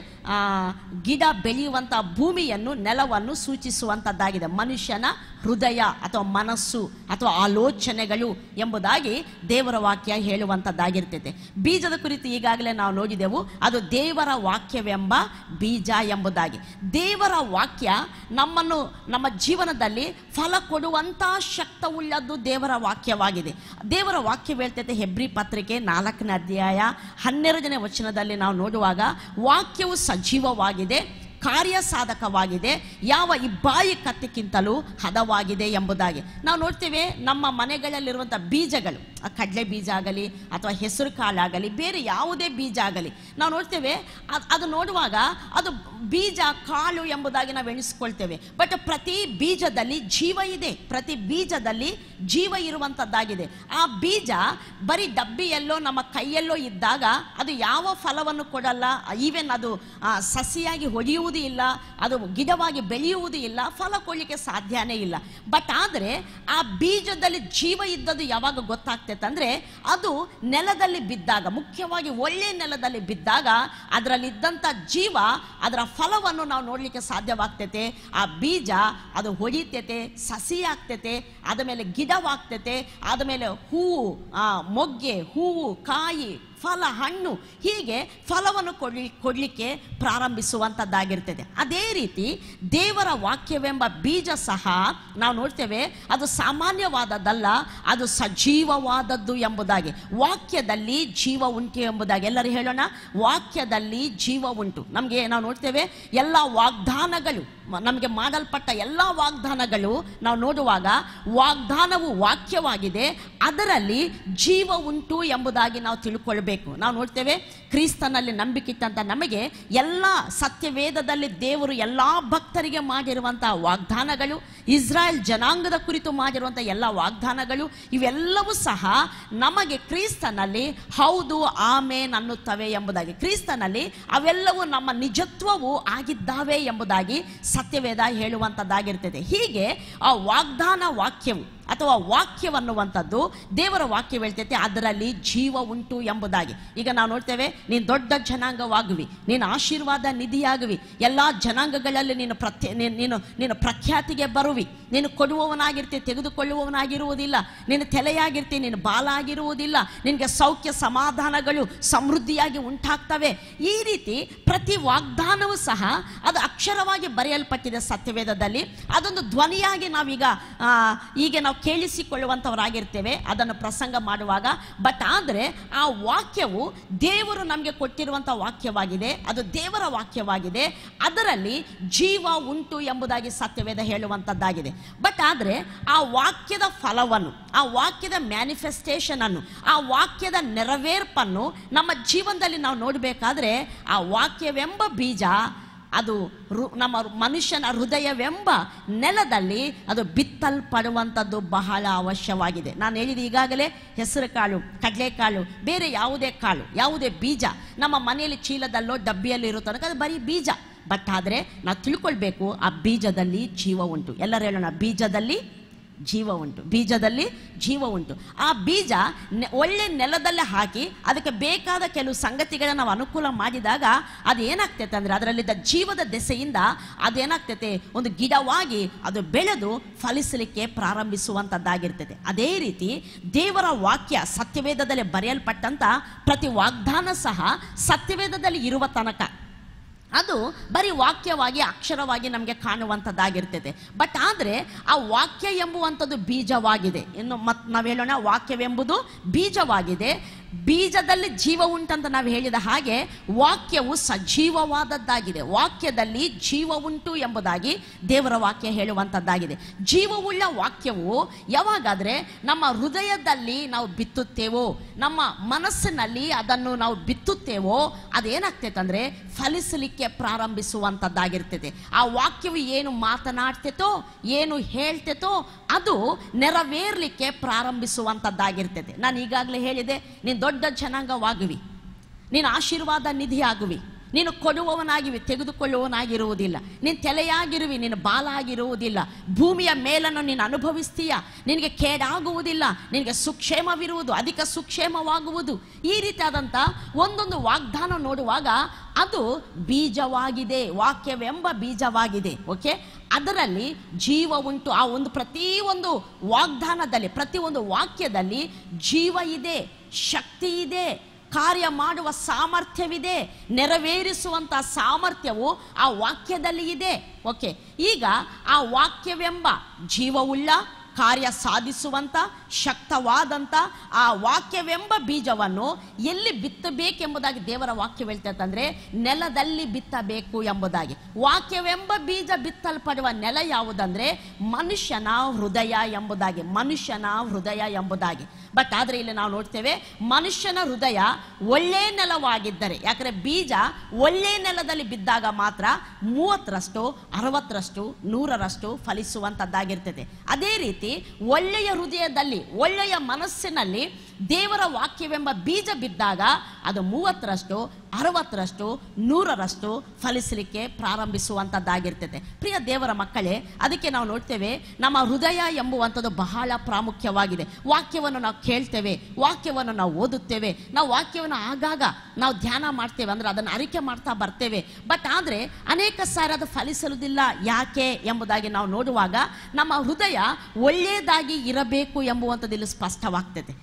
ಗಿಡ ಬೆಳೆಯುವಂಥ ಭೂಮಿಯನ್ನು ನೆಲವನ್ನು ಸೂಚಿಸುವಂಥದ್ದಾಗಿದೆ ಮನುಷ್ಯನ ಹೃದಯ ಅಥವಾ ಮನಸ್ಸು ಅಥವಾ ಆಲೋಚನೆಗಳು ಎಂಬುದಾಗಿ ದೇವರ ವಾಕ್ಯ ಹೇಳುವಂಥದ್ದಾಗಿರ್ತೈತೆ ಬೀಜದ ಕುರಿತು ಈಗಾಗಲೇ ನಾವು ನೋಡಿದೆವು ಅದು ದೇವರ ವಾಕ್ಯವೆಂಬ ಬೀಜ ಎಂಬುದಾಗಿ ದೇವರ ವಾಕ್ಯ ನಮ್ಮನ್ನು ನಮ್ಮ ಜೀವನದಲ್ಲಿ ಫಲ ಕೊಡುವಂಥ ಶಕ್ತವುಳ್ಳದ್ದು ದೇವರ ವಾಕ್ಯವಾಗಿದೆ ದೇವರ ವಾಕ್ಯ ಹೇಳ್ತೈತೆ ಹೆಬ್ರಿ ಪತ್ರಿಕೆ ನಾಲ್ಕನೇ ಅಧ್ಯಾಯ ಹನ್ನೆರಡನೇ ವಚನದಲ್ಲಿ ನಾವು ನೋಡುವಾಗ ವಾಕ್ಯವು ಸಜೀವವಾಗಿದೆ ಕಾರ್ಯ ಸಾಧಕವಾಗಿದೆ ಯಾವ ಇಬ್ಬಾಯಿ ಕತ್ತಿಕ್ಕಿಂತಲೂ ಹದವಾಗಿದೆ ಎಂಬುದಾಗಿ ನಾವು ನೋಡ್ತೇವೆ ನಮ್ಮ ಮನೆಗಳಲ್ಲಿರುವಂಥ ಬೀಜಗಳು ಆ ಕಡಲೆ ಬೀಜ ಆಗಲಿ ಅಥವಾ ಹೆಸರು ಕಾಳಾಗಲಿ ಬೇರೆ ಯಾವುದೇ ಬೀಜ ಆಗಲಿ ನಾವು ನೋಡ್ತೇವೆ ಅದ್- ಅದು ನೋಡುವಾಗ ಅದು ಬೀಜ ಕಾಳು ಎಂಬುದಾಗಿ ನಾವು ಎಣಿಸ್ಕೊಳ್ತೇವೆ ಬಟ್ ಪ್ರತಿ ಬೀಜದಲ್ಲಿ ಜೀವ ಇದೆ ಪ್ರತಿ ಬೀಜದಲ್ಲಿ ಜೀವ ಇರುವಂಥದ್ದಾಗಿದೆ ಆ ಬೀಜ ಬರೀ ಡಬ್ಬಿಯಲ್ಲೋ ನಮ್ಮ ಕೈಯಲ್ಲೋ ಇದ್ದಾಗ ಅದು ಯಾವ ಫಲವನ್ನು ಕೊಡಲ್ಲ ಈವನ್ ಅದು ಆ, ಸಸಿಯಾಗಿ ಹೊಡೆಯುವುದೂ ಇಲ್ಲ ಅದು ಗಿಡವಾಗಿ ಬೆಳೆಯುವುದೂ ಇಲ್ಲ ಫಲ ಕೊಡಲಿಕ್ಕೆ ಸಾಧ್ಯನೇ ಇಲ್ಲ ಬಟ್ ಆದರೆ ಆ ಬೀಜದಲ್ಲಿ ಜೀವ ಇದ್ದದ್ದು ಯಾವಾಗ ಗೊತ್ತಾಗ್ತೈತೆ ಅಂದರೆ ಅದು ನೆಲದಲ್ಲಿ ಬಿದ್ದಾಗ ಮುಖ್ಯವಾಗಿ ಒಳ್ಳೆ ನೆಲದಲ್ಲಿ ಬಿದ್ದಾಗ ಅದರಲ್ಲಿದ್ದಂಥ ಜೀವ ಅದರ ಫಲವನ್ನು ನಾವು ನೋಡಲಿಕ್ಕೆ ಸಾಧ್ಯವಾಗ್ತೈತೆ ಆ ಬೀಜ ಅದು ಹೊಡಿತೈತೆ ಸಸಿ ಆಗ್ತೈತೆ ಆದ ಮೇಲೆ ಗಿಡವಾಗ್ತೈತೆ ಆದ ಮೇಲೆ ಹೂವು ಆ, ಮೊಗ್ಗೆ ಹೂವು ಕಾಯಿ ಫಲ ಹಣ್ಣು ಹೀಗೆ ಫಲವನ್ನು ಕೊಡ್ಲಿ ಕೊಡಲಿಕ್ಕೆ ಪ್ರಾರಂಭಿಸುವಂಥದ್ದಾಗಿರ್ತದೆ ಅದೇ ರೀತಿ ದೇವರ ವಾಕ್ಯವೆಂಬ ಬೀಜ ಸಹ ನಾವು ನೋಡ್ತೇವೆ ಅದು ಸಾಮಾನ್ಯವಾದದ್ದಲ್ಲ ಅದು ಸಜೀವವಾದದ್ದು ಎಂಬುದಾಗಿ ವಾಕ್ಯದಲ್ಲಿ ಜೀವ ಉಂಟು ಎಂಬುದಾಗಿ ಎಲ್ಲರೂ ಹೇಳೋಣ ವಾಕ್ಯದಲ್ಲಿ ಜೀವ ಉಂಟು ನಮಗೆ ನಾವು ನೋಡ್ತೇವೆ ಎಲ್ಲ ವಾಗ್ದಾನಗಳು ಮ- ನಮಗೆ ಮಾಡಲ್ಪಟ್ಟ ಎಲ್ಲ ವಾಗ್ದಾನಗಳು ನಾವು ನೋಡುವಾಗ ವಾಗ್ದಾನವು ವಾಕ್ಯವಾಗಿದೆ ಅದರಲ್ಲಿ ಜೀವ ಉಂಟು ಎಂಬುದಾಗಿ ನಾವು ತಿಳ್ಕೊಳ್ಬೇಕು ನಾವು ನೋಡ್ತೇವೆ ಕ್ರಿಸ್ತನಲ್ಲಿ ನಂಬಿಕಿಟ್ಟಂತ ನಮಗೆ ಎಲ್ಲ ಸತ್ಯವೇದದಲ್ಲಿ ದೇವರು ಎಲ್ಲ ಭಕ್ತರಿಗೆ ಮಾಡಿರುವಂತಹ ವಾಗ್ದಾನಗಳು ಇಸ್ರಾಯೇಲ್ ಜನಾಂಗದ ಕುರಿತು ಮಾಡಿರುವಂಥ ಎಲ್ಲ ವಾಗ್ದಾನಗಳು ಇವೆಲ್ಲವೂ ಸಹ ನಮಗೆ ಕ್ರಿಸ್ತನಲ್ಲಿ ಹೌದು ಆಮೇನ್ ಅನ್ನುತ್ತವೆ ಎಂಬುದಾಗಿ ಕ್ರಿಸ್ತನಲ್ಲಿ ಅವೆಲ್ಲವೂ ನಮ್ಮ ನಿಜತ್ವವು ಆಗಿದ್ದಾವೆ ಎಂಬುದಾಗಿ ಸತ್ಯವೇದ ಹೇಳುವಂಥದ್ದಾಗಿರ್ತದೆ ಹೀಗೆ ಆ ವಾಗ್ದಾನ ವಾಕ್ಯವು ಅಥವಾ ವಾಕ್ಯವನ್ನುವಂಥದ್ದು ದೇವರ ವಾಕ್ಯ ಹೇಳ್ತೈತೆ ಅದರಲ್ಲಿ ಜೀವ ಉಂಟು ಎಂಬುದಾಗಿ ಈಗ ನಾವು ನೋಡ್ತೇವೆ ನೀನು ದೊಡ್ಡ ಜನಾಂಗವಾಗುವಿ ನೀನು ಆಶೀರ್ವಾದ ನಿಧಿಯಾಗುವಿ ಎಲ್ಲ ಜನಾಂಗಗಳಲ್ಲಿ ನೀನು ಪ್ರತ್ಯ ನೀನು ನೀನು ನೀನು ಪ್ರಖ್ಯಾತಿಗೆ ಬರುವಿ ನೀನು ಕೊಡುವವನಾಗಿರ್ತಿ ತೆಗೆದುಕೊಳ್ಳುವವನಾಗಿರುವುದಿಲ್ಲ ನೀನು ತಲೆಯಾಗಿರ್ತಿ ನೀನು ಬಾಲ ಆಗಿರುವುದಿಲ್ಲ ನಿನಗೆ ಸೌಖ್ಯ ಸಮಾಧಾನಗಳು ಸಮೃದ್ಧಿಯಾಗಿ ಉಂಟಾಗ್ತವೆ ಈ ರೀತಿ ಪ್ರತಿ ವಾಗ್ದಾನವೂ ಸಹ ಅದು ಅಕ್ಷರವಾಗಿ ಬರೆಯಲ್ಪಟ್ಟಿದೆ ಸತ್ಯವೇದದಲ್ಲಿ ಅದೊಂದು ಧ್ವನಿಯಾಗಿ ನಾವೀಗ ಆ, ಈಗ ನಾವು ಕೇಳಿಸಿಕೊಳ್ಳುವಂಥವರಾಗಿರ್ತೇವೆ ಅದನ್ನು ಪ್ರಸಂಗ ಮಾಡುವಾಗ ಬಟ್ ಆದರೆ ಆ ವಾಕ್ಯವು ದೇವರು ನಮಗೆ ಕೊಟ್ಟಿರುವಂಥ ವಾಕ್ಯವಾಗಿದೆ ಅದು ದೇವರ ವಾಕ್ಯವಾಗಿದೆ ಅದರಲ್ಲಿ ಜೀವ ಉಂಟು ಎಂಬುದಾಗಿ ಸತ್ಯವೇದ ಹೇಳುವಂಥದ್ದಾಗಿದೆ ಬಟ್ ಆದರೆ ಆ ವಾಕ್ಯದ ಫಲವನ್ನು ಆ ವಾಕ್ಯದ ಮ್ಯಾನಿಫೆಸ್ಟೇಷನ್ ಅನ್ನು ಆ ವಾಕ್ಯದ ನೆರವೇರ್ಪನ್ನು ನಮ್ಮ ಜೀವನದಲ್ಲಿ ನಾವು ನೋಡಬೇಕಾದ್ರೆ ಆ ವಾಕ್ಯವೆಂಬ ಬೀಜ ಅದು ರು- ನಮ್ಮ ಮನುಷ್ಯನ ಹೃದಯವೆಂಬ ನೆಲದಲ್ಲಿ ಅದು ಬಿತ್ತಲ್ಪಡುವಂಥದ್ದು ಬಹಳ ಅವಶ್ಯವಾಗಿದೆ ನಾನು ಹೇಳಿದ ಈಗಾಗಲೇ ಹೆಸರು ಕಾಳು ಕಡಲೆಕಾಳು ಬೇರೆ ಯಾವುದೇ ಕಾಳು ಯಾವುದೇ ಬೀಜ ನಮ್ಮ ಮನೆಯಲ್ಲಿ ಚೀಲದಲ್ಲೋ ಡಬ್ಬಿಯಲ್ಲಿ ಇರೋ ತನಕ ಅದು ಬರೀ ಬೀಜ ಬಟ್ ಆದರೆ ನಾವು ತಿಳ್ಕೊಳ್ಬೇಕು ಆ ಬೀಜದಲ್ಲಿ ಜೀವ ಉಂಟು ಎಲ್ಲರೂ ಹೇಳೋಣ ಬೀಜದಲ್ಲಿ ಜೀವ ಉಂಟು ಬೀಜದಲ್ಲಿ ಜೀವ ಉಂಟು ಆ ಬೀಜ ನೆ- ಒಳ್ಳೆ ನೆಲದಲ್ಲೇ ಹಾಕಿ ಅದಕ್ಕೆ ಬೇಕಾದ ಕೆಲವು ಸಂಗತಿಗಳನ್ನ ನಾವು ಅನುಕೂಲ ಮಾಡಿದಾಗ ಅದು ಏನಾಗ್ತೈತೆ ಅಂದರೆ ಅದರಲ್ಲಿದ್ದ ಜೀವದ ದೆಸೆಯಿಂದ ಅದೇನಾಗ್ತೈತೆ ಒಂದು ಗಿಡವಾಗಿ ಅದು ಬೆಳೆದು ಫಲಿಸಲಿಕ್ಕೆ ಪ್ರಾರಂಭಿಸುವಂಥದ್ದಾಗಿರ್ತದೆ ಅದೇ ರೀತಿ ದೇವರ ವಾಕ್ಯ ಸತ್ಯವೇದದಲ್ಲಿ ಬರೆಯಲ್ಪಟ್ಟಂತ ಪ್ರತಿ ವಾಗ್ದಾನ ಸಹ ಸತ್ಯವೇದದಲ್ಲಿ ಇರುವ ತನಕ ಅದು ಬರೀ ವಾಕ್ಯವಾಗಿ ಅಕ್ಷರವಾಗಿ ನಮಗೆ ಕಾಣುವಂಥದ್ದಾಗಿರ್ತದೆ ಬಟ್ ಆದರೆ ಆ ವಾಕ್ಯ ಎಂಬುವಂಥದ್ದು ಬೀಜವಾಗಿದೆ ಇನ್ನು ಮತ್ ನಾವು ಹೇಳೋಣ ವಾಕ್ಯವೆಂಬುದು ಬೀಜವಾಗಿದೆ ಬೀಜದಲ್ಲಿ ಜೀವ ಉಂಟಂತ ನಾವು ಹೇಳಿದ ಹಾಗೆ ವಾಕ್ಯವು ಸಜೀವವಾದದ್ದಾಗಿದೆ ವಾಕ್ಯದಲ್ಲಿ ಜೀವ ಉಂಟು ಎಂಬುದಾಗಿ ದೇವರ ವಾಕ್ಯ ಹೇಳುವಂಥದ್ದಾಗಿದೆ ಜೀವವುಳ್ಳ ವಾಕ್ಯವು ಯಾವಾಗಾದ್ರೆ ನಮ್ಮ ಹೃದಯದಲ್ಲಿ ನಾವು ಬಿತ್ತುತ್ತೇವೋ ನಮ್ಮ ಮನಸ್ಸಿನಲ್ಲಿ ಅದನ್ನು ನಾವು ಬಿತ್ತುತ್ತೇವೋ ಅದೇನಾಗ್ತೈತೆ ಅಂದ್ರೆ ಫಲಿಸಲಿಕ್ಕೆ ಪ್ರಾರಂಭಿಸುವಂಥದ್ದಾಗಿರ್ತದೆ ಆ ವಾಕ್ಯವು ಏನು ಮಾತನಾಡ್ತೈತೋ ಏನು ಹೇಳ್ತೈತೋ ಅದು ನೆರವೇರ್ಲಿಕ್ಕೆ ಪ್ರಾರಂಭಿಸುವಂಥದ್ದಾಗಿರ್ತದೆ ನಾನು ಈಗಾಗಲೇ ಹೇಳಿದೆ ನೀನು ದೊಡ್ಡ ಜನಾಂಗವಾಗುವಿ ನೀನು ಆಶೀರ್ವಾದ ನಿಧಿ ಆಗುವಿ ನೀನು ಕೊಡುವವನಾಗಿವಿ ತೆಗೆದುಕೊಳ್ಳುವವನಾಗಿರುವುದಿಲ್ಲ ನೀನು ತಲೆಯಾಗಿರುವಿ ನೀನು ಬಾಲ ಆಗಿರುವುದಿಲ್ಲ ಭೂಮಿಯ ಮೇಲನ್ನು ನೀನು ಅನುಭವಿಸ್ತೀಯ ನಿನಗೆ ಕೇಡಾಗುವುದಿಲ್ಲ ನಿನಗೆ ಸುಕ್ಷೇಮವಿರುವುದು ಅಧಿಕ ಸುಕ್ಷೇಮವಾಗುವುದು ಈ ರೀತಿಯಾದಂಥ ಒಂದೊಂದು ವಾಗ್ದಾನ ನೋಡುವಾಗ ಅದು ಬೀಜವಾಗಿದೆ ವಾಕ್ಯವೆಂಬ ಬೀಜವಾಗಿದೆ ಓಕೆ ಅದರಲ್ಲಿ ಜೀವ ಉಂಟು ಆ ಒಂದು ಪ್ರತಿಯೊಂದು ವಾಗ್ದಾನದಲ್ಲಿ ಪ್ರತಿಯೊಂದು ವಾಕ್ಯದಲ್ಲಿ ಜೀವ ಇದೆ ಶಕ್ತಿ ಇದೆ ಕಾರ್ಯ ಮಾಡುವ ಸಾಮರ್ಥ್ಯವಿದೆ ನೆರವೇರಿಸುವಂತ ಸಾಮರ್ಥ್ಯವು ಆ ವಾಕ್ಯದಲ್ಲಿ ಇದೆ ಓಕೆ ಈಗ ಆ ವಾಕ್ಯವೆಂಬ ಜೀವವುಳ್ಳ ಕಾರ್ಯ ಸಾಧಿಸುವಂತ ಶಕ್ತವಾದಂತ ಆ ವಾಕ್ಯವೆಂಬ ಬೀಜವನ್ನು ಎಲ್ಲಿ ಬಿತ್ತಬೇಕೆಂಬುದಾಗಿ ದೇವರ ವಾಕ್ಯ ಹೇಳ್ತಂದ್ರೆ ನೆಲದಲ್ಲಿ ಬಿತ್ತಬೇಕು ಎಂಬುದಾಗಿ ವಾಕ್ಯವೆಂಬ ಬೀಜ ಬಿತ್ತಲ್ಪಡುವ ನೆಲ ಯಾವುದಂದ್ರೆ ಮನುಷ್ಯನ ಹೃದಯ ಎಂಬುದಾಗಿ ಮನುಷ್ಯನ ಹೃದಯ ಎಂಬುದಾಗಿ ಬಟ್ ಆದ್ರೆ ಇಲ್ಲಿ ನಾವು ನೋಡ್ತೇವೆ ಮನುಷ್ಯನ ಹೃದಯ ಒಳ್ಳೆ ನೆಲವಾಗಿದ್ದರೆ ಯಾಕಂದ್ರೆ ಬೀಜ ಒಳ್ಳೆ ನೆಲದಲ್ಲಿ ಬಿದ್ದಾಗ ಮಾತ್ರ ಮೂವತ್ತರಷ್ಟು ಅರವತ್ತರಷ್ಟು ನೂರರಷ್ಟು ಫಲಿಸುವಂತದ್ದಾಗಿರ್ತದೆ ಅದೇ ರೀತಿ ಒಳ್ಳೆಯ ಹೃದಯದಲ್ಲಿ ಒಳ್ಳೆಯ ಮನಸ್ಸಿನಲ್ಲಿ ದೇವರ ವಾಕ್ಯವೆಂಬ ಬೀಜ ಬಿದ್ದಾಗ ಅದು ಮೂವತ್ತರಷ್ಟು ಅರವತ್ತರಷ್ಟು ನೂರರಷ್ಟು ಫಲಿಸಲಿಕ್ಕೆ ಪ್ರಾರಂಭಿಸುವಂಥದ್ದಾಗಿರ್ತದೆ ಪ್ರಿಯ ದೇವರ ಮಕ್ಕಳೇ ಅದಕ್ಕೆ ನಾವು ನೋಡ್ತೇವೆ ನಮ್ಮ ಹೃದಯ ಎಂಬುವಂಥದ್ದು ಬಹಳ ಪ್ರಾಮುಖ್ಯವಾಗಿದೆ ವಾಕ್ಯವನ್ನು ನಾವು ಕೇಳ್ತೇವೆ ವಾಕ್ಯವನ್ನು ನಾವು ಓದುತ್ತೇವೆ ನಾವು ವಾಕ್ಯವನ್ನು ಆಗಾಗ ನಾವು ಧ್ಯಾನ ಮಾಡ್ತೇವೆ ಅಂದ್ರೆ ಅದನ್ನು ಅರಿಕೆ ಮಾಡ್ತಾ ಬರ್ತೇವೆ ಬಟ್ ಆದರೆ ಅನೇಕ ಸಾರಿ ಅದು ಫಲಿಸಲುದಿಲ್ಲ ಯಾಕೆ ಎಂಬುದಾಗಿ ನಾವು ನೋಡುವಾಗ ನಮ್ಮ ಹೃದಯ ಒಳ್ಳೆಯದಾಗಿ ಇರಬೇಕು ಎಂಬುವಂಥದ್ದು ಇಲ್ಲಿ ಸ್ಪಷ್ಟವಾಗ್ತದೆ ನಾವು ನೋಡ್ತೇವೆ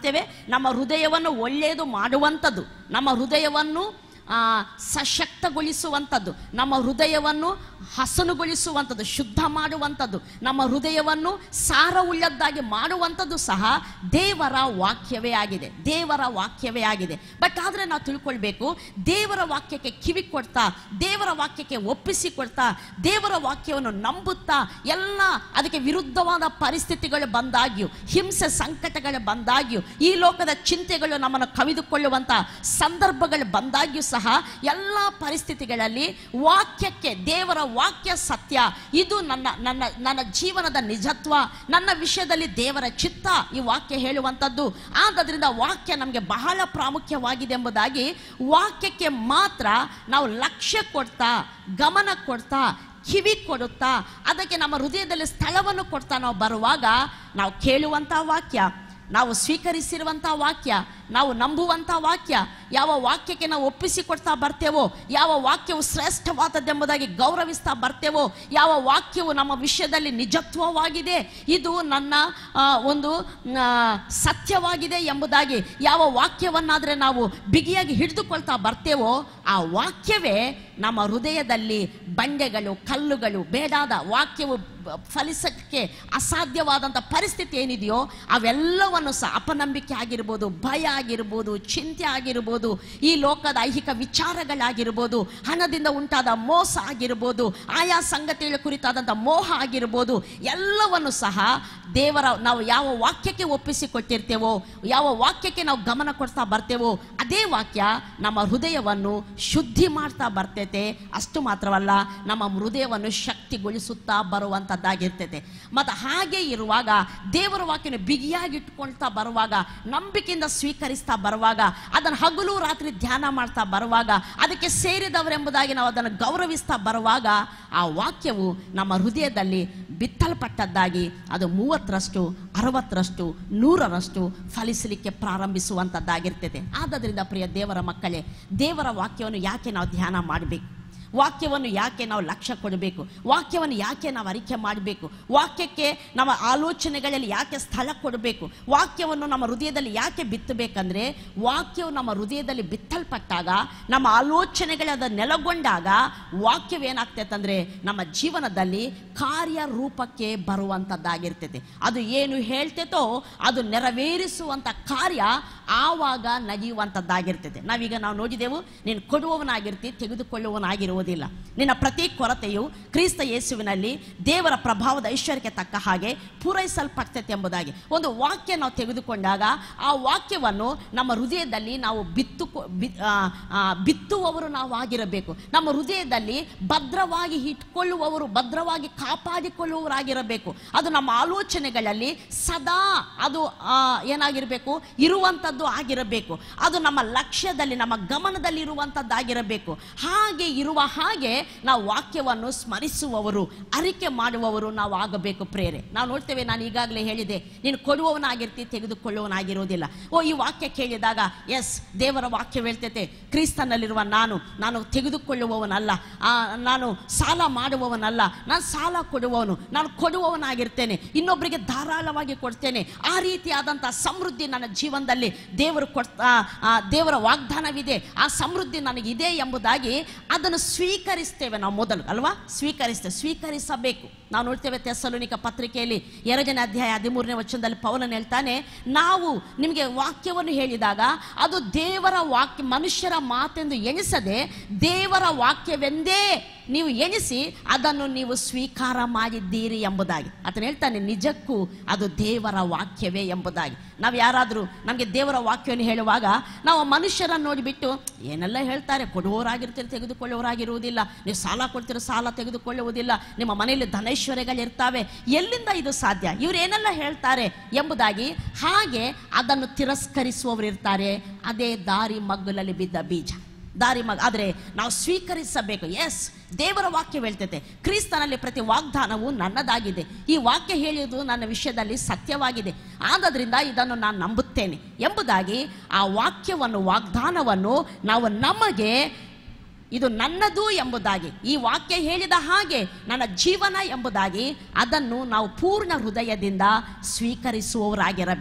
ನೋಡ್ತೇವೆ ನಮ್ಮ ಹೃದಯವನ್ನು ಒಳ್ಳೆಯದು ಮಾಡುವಂಥದ್ದು ನಮ್ಮ ಹೃದಯವನ್ನು ಆ, ಸಶಕ್ತಗೊಳಿಸುವಂಥದ್ದು ನಮ್ಮ ಹೃದಯವನ್ನು ಹಸನುಗೊಳಿಸುವಂಥದ್ದು ಶುದ್ಧ ಮಾಡುವಂಥದ್ದು ನಮ್ಮ ಹೃದಯವನ್ನು ಸಾರವುಳ್ಳದ್ದಾಗಿ ಮಾಡುವಂಥದ್ದು ಸಹ ದೇವರ ವಾಕ್ಯವೇ ಆಗಿದೆ ದೇವರ ವಾಕ್ಯವೇ ಆಗಿದೆ ಬಟ್ ಆದರೆ ನಾವು ತಿಳ್ಕೊಳ್ಬೇಕು ದೇವರ ವಾಕ್ಯಕ್ಕೆ ಕಿವಿ ಕೊಡ್ತಾ ದೇವರ ವಾಕ್ಯಕ್ಕೆ ಒಪ್ಪಿಸಿಕೊಡ್ತಾ ದೇವರ ವಾಕ್ಯವನ್ನು ನಂಬುತ್ತಾ ಎಲ್ಲ ಅದಕ್ಕೆ ವಿರುದ್ಧವಾದ ಪರಿಸ್ಥಿತಿಗಳು ಬಂದಾಗ್ಯೂ ಹಿಂಸೆ ಸಂಕಟಗಳು ಬಂದಾಗ್ಯೂ ಈ ಲೋಕದ ಚಿಂತೆಗಳು ನಮ್ಮನ್ನು ಕವಿದುಕೊಳ್ಳುವಂಥ ಸಂದರ್ಭಗಳು ಬಂದಾಗ್ಯೂ ಸಹ ಎಲ್ಲ ಪರಿಸ್ಥಿತಿಗಳಲ್ಲಿ ವಾಕ್ಯಕ್ಕೆ ದೇವರ ವಾಕ್ಯ ಸತ್ಯ ಇದು ನನ್ನ ನನ್ನ ನನ್ನ ಜೀವನದ ನಿಜತ್ವ ನನ್ನ ವಿಷಯದಲ್ಲಿ ದೇವರ ಚಿತ್ತ ಈ ವಾಕ್ಯ ಹೇಳುವಂಥದ್ದು ಆದ್ದರಿಂದ ವಾಕ್ಯ ನಮಗೆ ಬಹಳ ಪ್ರಾಮುಖ್ಯವಾಗಿದೆ ಎಂಬುದಾಗಿ ವಾಕ್ಯಕ್ಕೆ ಮಾತ್ರ ನಾವು ಲಕ್ಷ್ಯ ಕೊಡ್ತಾ ಗಮನ ಕೊಡ್ತಾ ಕಿವಿ ಕೊಡುತ್ತಾ ಅದಕ್ಕೆ ನಮ್ಮ ಹೃದಯದಲ್ಲಿ ಸ್ಥಳವನ್ನು ಕೊಡ್ತಾ ನಾವು ಬರುವಾಗ ನಾವು ಕೇಳುವಂಥ ವಾಕ್ಯ ನಾವು ಸ್ವೀಕರಿಸಿರುವಂಥ ವಾಕ್ಯ ನಾವು ನಂಬುವಂಥ ವಾಕ್ಯ ಯಾವ ವಾಕ್ಯಕ್ಕೆ ನಾವು ಒಪ್ಪಿಸಿಕೊಡ್ತಾ ಬರ್ತೇವೋ ಯಾವ ವಾಕ್ಯವು ಶ್ರೇಷ್ಠವಾದದ್ದೆಂಬುದಾಗಿ ಗೌರವಿಸ್ತಾ ಬರ್ತೇವೋ ಯಾವ ವಾಕ್ಯವು ನಮ್ಮ ವಿಷಯದಲ್ಲಿ ನಿಜತ್ವವಾಗಿದೆ ಇದು ನನ್ನ ಆ, ಒಂದು ಆ, ಸತ್ಯವಾಗಿದೆ ಎಂಬುದಾಗಿ ಯಾವ ವಾಕ್ಯವನ್ನಾದರೆ ನಾವು ಬಿಗಿಯಾಗಿ ಹಿಡಿದುಕೊಳ್ತಾ ಬರ್ತೇವೋ ಆ ವಾಕ್ಯವೇ ನಮ್ಮ ಹೃದಯದಲ್ಲಿ ಬಂಡೆಗಳು ಕಲ್ಲುಗಳು ಬೇಡಾದ ವಾಕ್ಯವು ಬ- ಫಲಿಸಕ್ಕೆ ಅಸಾಧ್ಯವಾದಂಥ ಪರಿಸ್ಥಿತಿ ಏನಿದೆಯೋ ಅವೆಲ್ಲವನ್ನು ಸಹ ಅಪನಂಬಿಕೆ ಆಗಿರ್ಬೋದು ಭಯ ಆಗಿರ್ಬೋದು ಚಿಂತೆ ಆಗಿರ್ಬೋದು ಈ ಲೋಕದ ಐಹಿಕ ವಿಚಾರಗಳಾಗಿರ್ಬೋದು ಹಣದಿಂದ ಉಂಟಾದ ಮೋಸ ಆಗಿರ್ಬೋದು ಆಯಾ ಸಂಗತಿಗಳ ಕುರಿತಾದಂಥ ಮೋಹ ಆಗಿರ್ಬೋದು ಎಲ್ಲವನ್ನು ಸಹ ದೇವರ ನಾವು ಯಾವ ವಾಕ್ಯಕ್ಕೆ ಒಪ್ಪಿಸಿಕೊಟ್ಟಿರ್ತೇವೋ ಯಾವ ವಾಕ್ಯಕ್ಕೆ ನಾವು ಗಮನ ಕೊಡ್ತಾ ಬರ್ತೇವೋ ಅದೇ ವಾಕ್ಯ ನಮ್ಮ ಹೃದಯವನ್ನು ಶುದ್ಧಿ ಮಾಡ್ತಾ ಬರ್ತೈತೆ ಅಷ್ಟು ಮಾತ್ರವಲ್ಲ ನಮ್ಮ ಹೃದಯವನ್ನು ಶಕ್ತಿಗೊಳಿಸುತ್ತಾ ಬರುವಂಥದ್ದಾಗಿರ್ತೈತೆ ಮತ್ತು ಹಾಗೆ ಇರುವಾಗ ದೇವರ ವಾಕ್ಯನ ಬಿಗಿಯಾಗಿ ಇಟ್ಕೊಳ್ತಾ ಬರುವಾಗ ನಂಬಿಕೆಯಿಂದ ಸ್ವೀಕರಿಸ್ತಾ ಬರುವಾಗ ಅದನ್ನು ಹಗಲು ರಾತ್ರಿ ಧ್ಯಾನ ಮಾಡ್ತಾ ಬರುವಾಗ ಅದಕ್ಕೆ ಸೇರಿದವರೆಂಬುದಾಗಿ ನಾವು ಅದನ್ನು ಗೌರವಿಸ್ತಾ ಬರುವಾಗ ಆ ವಾಕ್ಯವು ನಮ್ಮ ಹೃದಯದಲ್ಲಿ ಬಿತ್ತಲ್ಪಟ್ಟದ್ದಾಗಿ ಅದು ಮೂವತ್ತರಷ್ಟು ಅರವತ್ತರಷ್ಟು ನೂರರಷ್ಟು ಫಲಿಸಲಿಕ್ಕೆ ಪ್ರಾರಂಭಿಸುವಂಥದ್ದಾಗಿರ್ತದೆ ಆದ್ದರಿಂದ ಪ್ರಿಯ ದೇವರ ಮಕ್ಕಳೇ ದೇವರ ವಾಕ್ಯವನ್ನು ಯಾಕೆ ನಾವು ಧ್ಯಾನ ಮಾಡಬೇಕು ವಾಕ್ಯವನ್ನು ಯಾಕೆ ನಾವು ಲಕ್ಷ್ಯ ಕೊಡಬೇಕು ವಾಕ್ಯವನ್ನು ಯಾಕೆ ನಾವು ಅರಿಕೆ ಮಾಡಬೇಕು ವಾಕ್ಯಕ್ಕೆ ನಮ್ಮ ಆಲೋಚನೆಗಳಲ್ಲಿ ಯಾಕೆ ಸ್ಥಳ ಕೊಡಬೇಕು ವಾಕ್ಯವನ್ನು ನಮ್ಮ ಹೃದಯದಲ್ಲಿ ಯಾಕೆ ಬಿತ್ತಬೇಕಂದ್ರೆ ವಾಕ್ಯವು ನಮ್ಮ ಹೃದಯದಲ್ಲಿ ಬಿತ್ತಲ್ಪಟ್ಟಾಗ ನಮ್ಮ ಆಲೋಚನೆಗಳದ ನೆಲಗೊಂಡಾಗ ವಾಕ್ಯವೇನಾಗ್ತೈತೆ ಅಂದರೆ ನಮ್ಮ ಜೀವನದಲ್ಲಿ ಕಾರ್ಯರೂಪಕ್ಕೆ ಬರುವಂಥದ್ದಾಗಿರ್ತೈತೆ ಅದು ಏನು ಹೇಳ್ತೈತೋ ಅದು ನೆರವೇರಿಸುವಂಥ ಕಾರ್ಯ ಆವಾಗ ನಡೆಯುವಂಥದ್ದಾಗಿರ್ತೈತೆ ನಾವೀಗ ನಾವು ನೋಡಿದೆವು ನೀನು ಕೊಡುವವನಾಗಿರ್ತಿ ತೆಗೆದುಕೊಳ್ಳುವವನಾಗಿರುವುದಿಲ್ಲ ನಿನ್ನ ಪ್ರತಿ ಕೊರತೆಯು ಕ್ರಿಸ್ತ ಯೇಸುವಿನಲ್ಲಿ ದೇವರ ಪ್ರಭಾವದ ಐಶ್ವರ್ಯಕ್ಕೆ ತಕ್ಕ ಹಾಗೆ ಪೂರೈಸಲ್ಪಡ್ತೈತೆ ಎಂಬುದಾಗಿ ಒಂದು ವಾಕ್ಯ ನಾವು ತೆಗೆದುಕೊಂಡಾಗ ಆ ವಾಕ್ಯವನ್ನು ನಮ್ಮ ಹೃದಯದಲ್ಲಿ ನಾವು ಬಿತ್ತು ಬಿ- ಆ, ಆ, ಬಿತ್ತುವವರು ನಾವು ಆಗಿರಬೇಕು ನಮ್ಮ ಹೃದಯದಲ್ಲಿ ಭದ್ರವಾಗಿ ಇಟ್ಕೊಳ್ಳುವವರು ಭದ್ರವಾಗಿ ಕಾಪಾಡಿಕೊಳ್ಳುವವರಾಗಿರಬೇಕು ಅದು ನಮ್ಮ ಆಲೋಚನೆಗಳಲ್ಲಿ ಸದಾ ಅದು ಆ, ಏನಾಗಿರಬೇಕು ಇರುವಂಥದ್ದು ಆಗಿರಬೇಕು ಅದು ನಮ್ಮ ಲಕ್ಷ್ಯದಲ್ಲಿ ನಮ್ಮ ಗಮನದಲ್ಲಿ ಇರುವಂಥದ್ದಾಗಿರಬೇಕು ಹಾಗೆ ಇರುವ ಹಾಗೆ ನಾವು ವಾಕ್ಯವನ್ನು ಸ್ಮರಿಸುವವರು ಅರಿಕೆ ಮಾಡುವವರು ನಾವು ಆಗಬೇಕು ಪ್ರೇರೆ ನಾವು ನೋಡ್ತೇವೆ ನಾನು ಈಗಾಗಲೇ ಹೇಳಿದೆ ನೀನು ಕೊಡುವವನಾಗಿರ್ತಿ ತೆಗೆದುಕೊಳ್ಳುವವನಾಗಿರೋದಿಲ್ಲ ಓ ಈ ವಾಕ್ಯ ಕೇಳಿದಾಗ ಎಸ್ ದೇವರ ವಾಕ್ಯ ಹೇಳ್ತೈತೆ ಕ್ರಿಸ್ತನಲ್ಲಿರುವ ನಾನು ನಾನು ತೆಗೆದುಕೊಳ್ಳುವವನಲ್ಲ ಆ, ನಾನು ಸಾಲ ಮಾಡುವವನಲ್ಲ ನಾನು ಸಾಲ ಕೊಡುವವನು ನಾನು ಕೊಡುವವನಾಗಿರ್ತೇನೆ ಇನ್ನೊಬ್ಬರಿಗೆ ಧಾರಾಳವಾಗಿ ಕೊಡ್ತೇನೆ ಆ ರೀತಿಯಾದಂಥ ಸಮೃದ್ಧಿ ನನ್ನ ಜೀವನದಲ್ಲಿ ದೇವರು ಕೊಡ್ತಾ ಆ, ದೇವರ ವಾಗ್ದಾನವಿದೆ ಆ ಸಮೃದ್ಧಿ ನನಗಿದೆ ಎಂಬುದಾಗಿ ಅದನ್ನು ಸ್ವೀಕರಿಸ್ತೇವೆ ನಾವು ಮೊದಲು ಅಲ್ವಾ ಸ್ವೀಕರಿಸ್ತೇವೆ ಸ್ವೀಕರಿಸಬೇಕು ನಾವು ನೋಡ್ತೇವೆ ತೆಸ್ಸಲೋನಿಕ ಪತ್ರಿಕೆಯಲ್ಲಿ ಎರಡನೇ ಅಧ್ಯಾಯ ಹದಿಮೂರನೇ ವಚನದಲ್ಲಿ ಪೌಲನ್ ಹೇಳ್ತಾನೆ ನಾವು ನಿಮಗೆ ವಾಕ್ಯವನ್ನು ಹೇಳಿದಾಗ ಅದು ದೇವರ ವಾಕ್ಯ ಮನುಷ್ಯರ ಮಾತೆಂದು ಎಣಿಸದೆ ದೇವರ ವಾಕ್ಯವೆಂದೇ ನೀವು ಎಣಿಸಿ ಅದನ್ನು ನೀವು ಸ್ವೀಕಾರ ಮಾಡಿದ್ದೀರಿ ಎಂಬುದಾಗಿ ಆತನು ಹೇಳ್ತಾನೆ ನಿಜಕ್ಕೂ ಅದು ದೇವರ ವಾಕ್ಯವೇ ಎಂಬುದಾಗಿ ನಾವು ಯಾರಾದರೂ ನಮಗೆ ದೇವರ ವಾಕ್ಯವನ್ನು ಹೇಳುವಾಗ ನಾವು ಮನುಷ್ಯರನ್ನು ನೋಡಿಬಿಟ್ಟು ಏನೆಲ್ಲ ಹೇಳ್ತಾರೆ ಕೊಡುವವರಾಗಿರ್ತೀರಿ ತೆಗೆದುಕೊಳ್ಳುವವರಾಗಿರುವುದಿಲ್ಲ ನೀವು ಸಾಲ ಕೊಡ್ತೀರ ಸಾಲ ತೆಗೆದುಕೊಳ್ಳುವುದಿಲ್ಲ ನಿಮ್ಮ ಮನೆಯಲ್ಲಿ ಧನೈಶ್ವರ್ಯಗಳಿರ್ತಾವೆ ಎಲ್ಲಿಂದ ಇದು ಸಾಧ್ಯ ಇವ್ರು ಏನೆಲ್ಲ ಹೇಳ್ತಾರೆ ಎಂಬುದಾಗಿ ಹಾಗೆ ಅದನ್ನು ತಿರಸ್ಕರಿಸುವವರು ಇರ್ತಾರೆ ಅದೇ ದಾರಿ ಮಗ್ಗುಲಲ್ಲಿ ಬಿದ್ದ ಬೀಜ ದಾರಿ ಮಗ ಆದರೆ ನಾವು ಸ್ವೀಕರಿಸಬೇಕು ಎಸ್ ದೇವರ ವಾಕ್ಯ ಹೇಳ್ತೈತೆ ಕ್ರಿಸ್ತನಲ್ಲಿ ಪ್ರತಿ ವಾಗ್ದಾನವು ನನ್ನದಾಗಿದೆ ಈ ವಾಕ್ಯ ಹೇಳಿದ್ದು ನನ್ನ ವಿಷಯದಲ್ಲಿ ಸತ್ಯವಾಗಿದೆ ಆದದ್ರಿಂದ ಇದನ್ನು ನಾನು ನಂಬುತ್ತೇನೆ ಎಂಬುದಾಗಿ ಆ ವಾಕ್ಯವನ್ನು ವಾಗ್ದಾನವನ್ನು ನಾವು ನಮಗೆ ಇದು ನನ್ನದು ಎಂಬುದಾಗಿ ಈ ವಾಕ್ಯ ಹೇಳಿದ ಹಾಗೆ ನನ್ನ ಜೀವನ ಎಂಬುದಾಗಿ ಅದನ್ನು ನಾವು ಪೂರ್ಣ ಹೃದಯದಿಂದ ಸ್ವೀಕರಿಸುವವರಾಗಿರಬೇಕು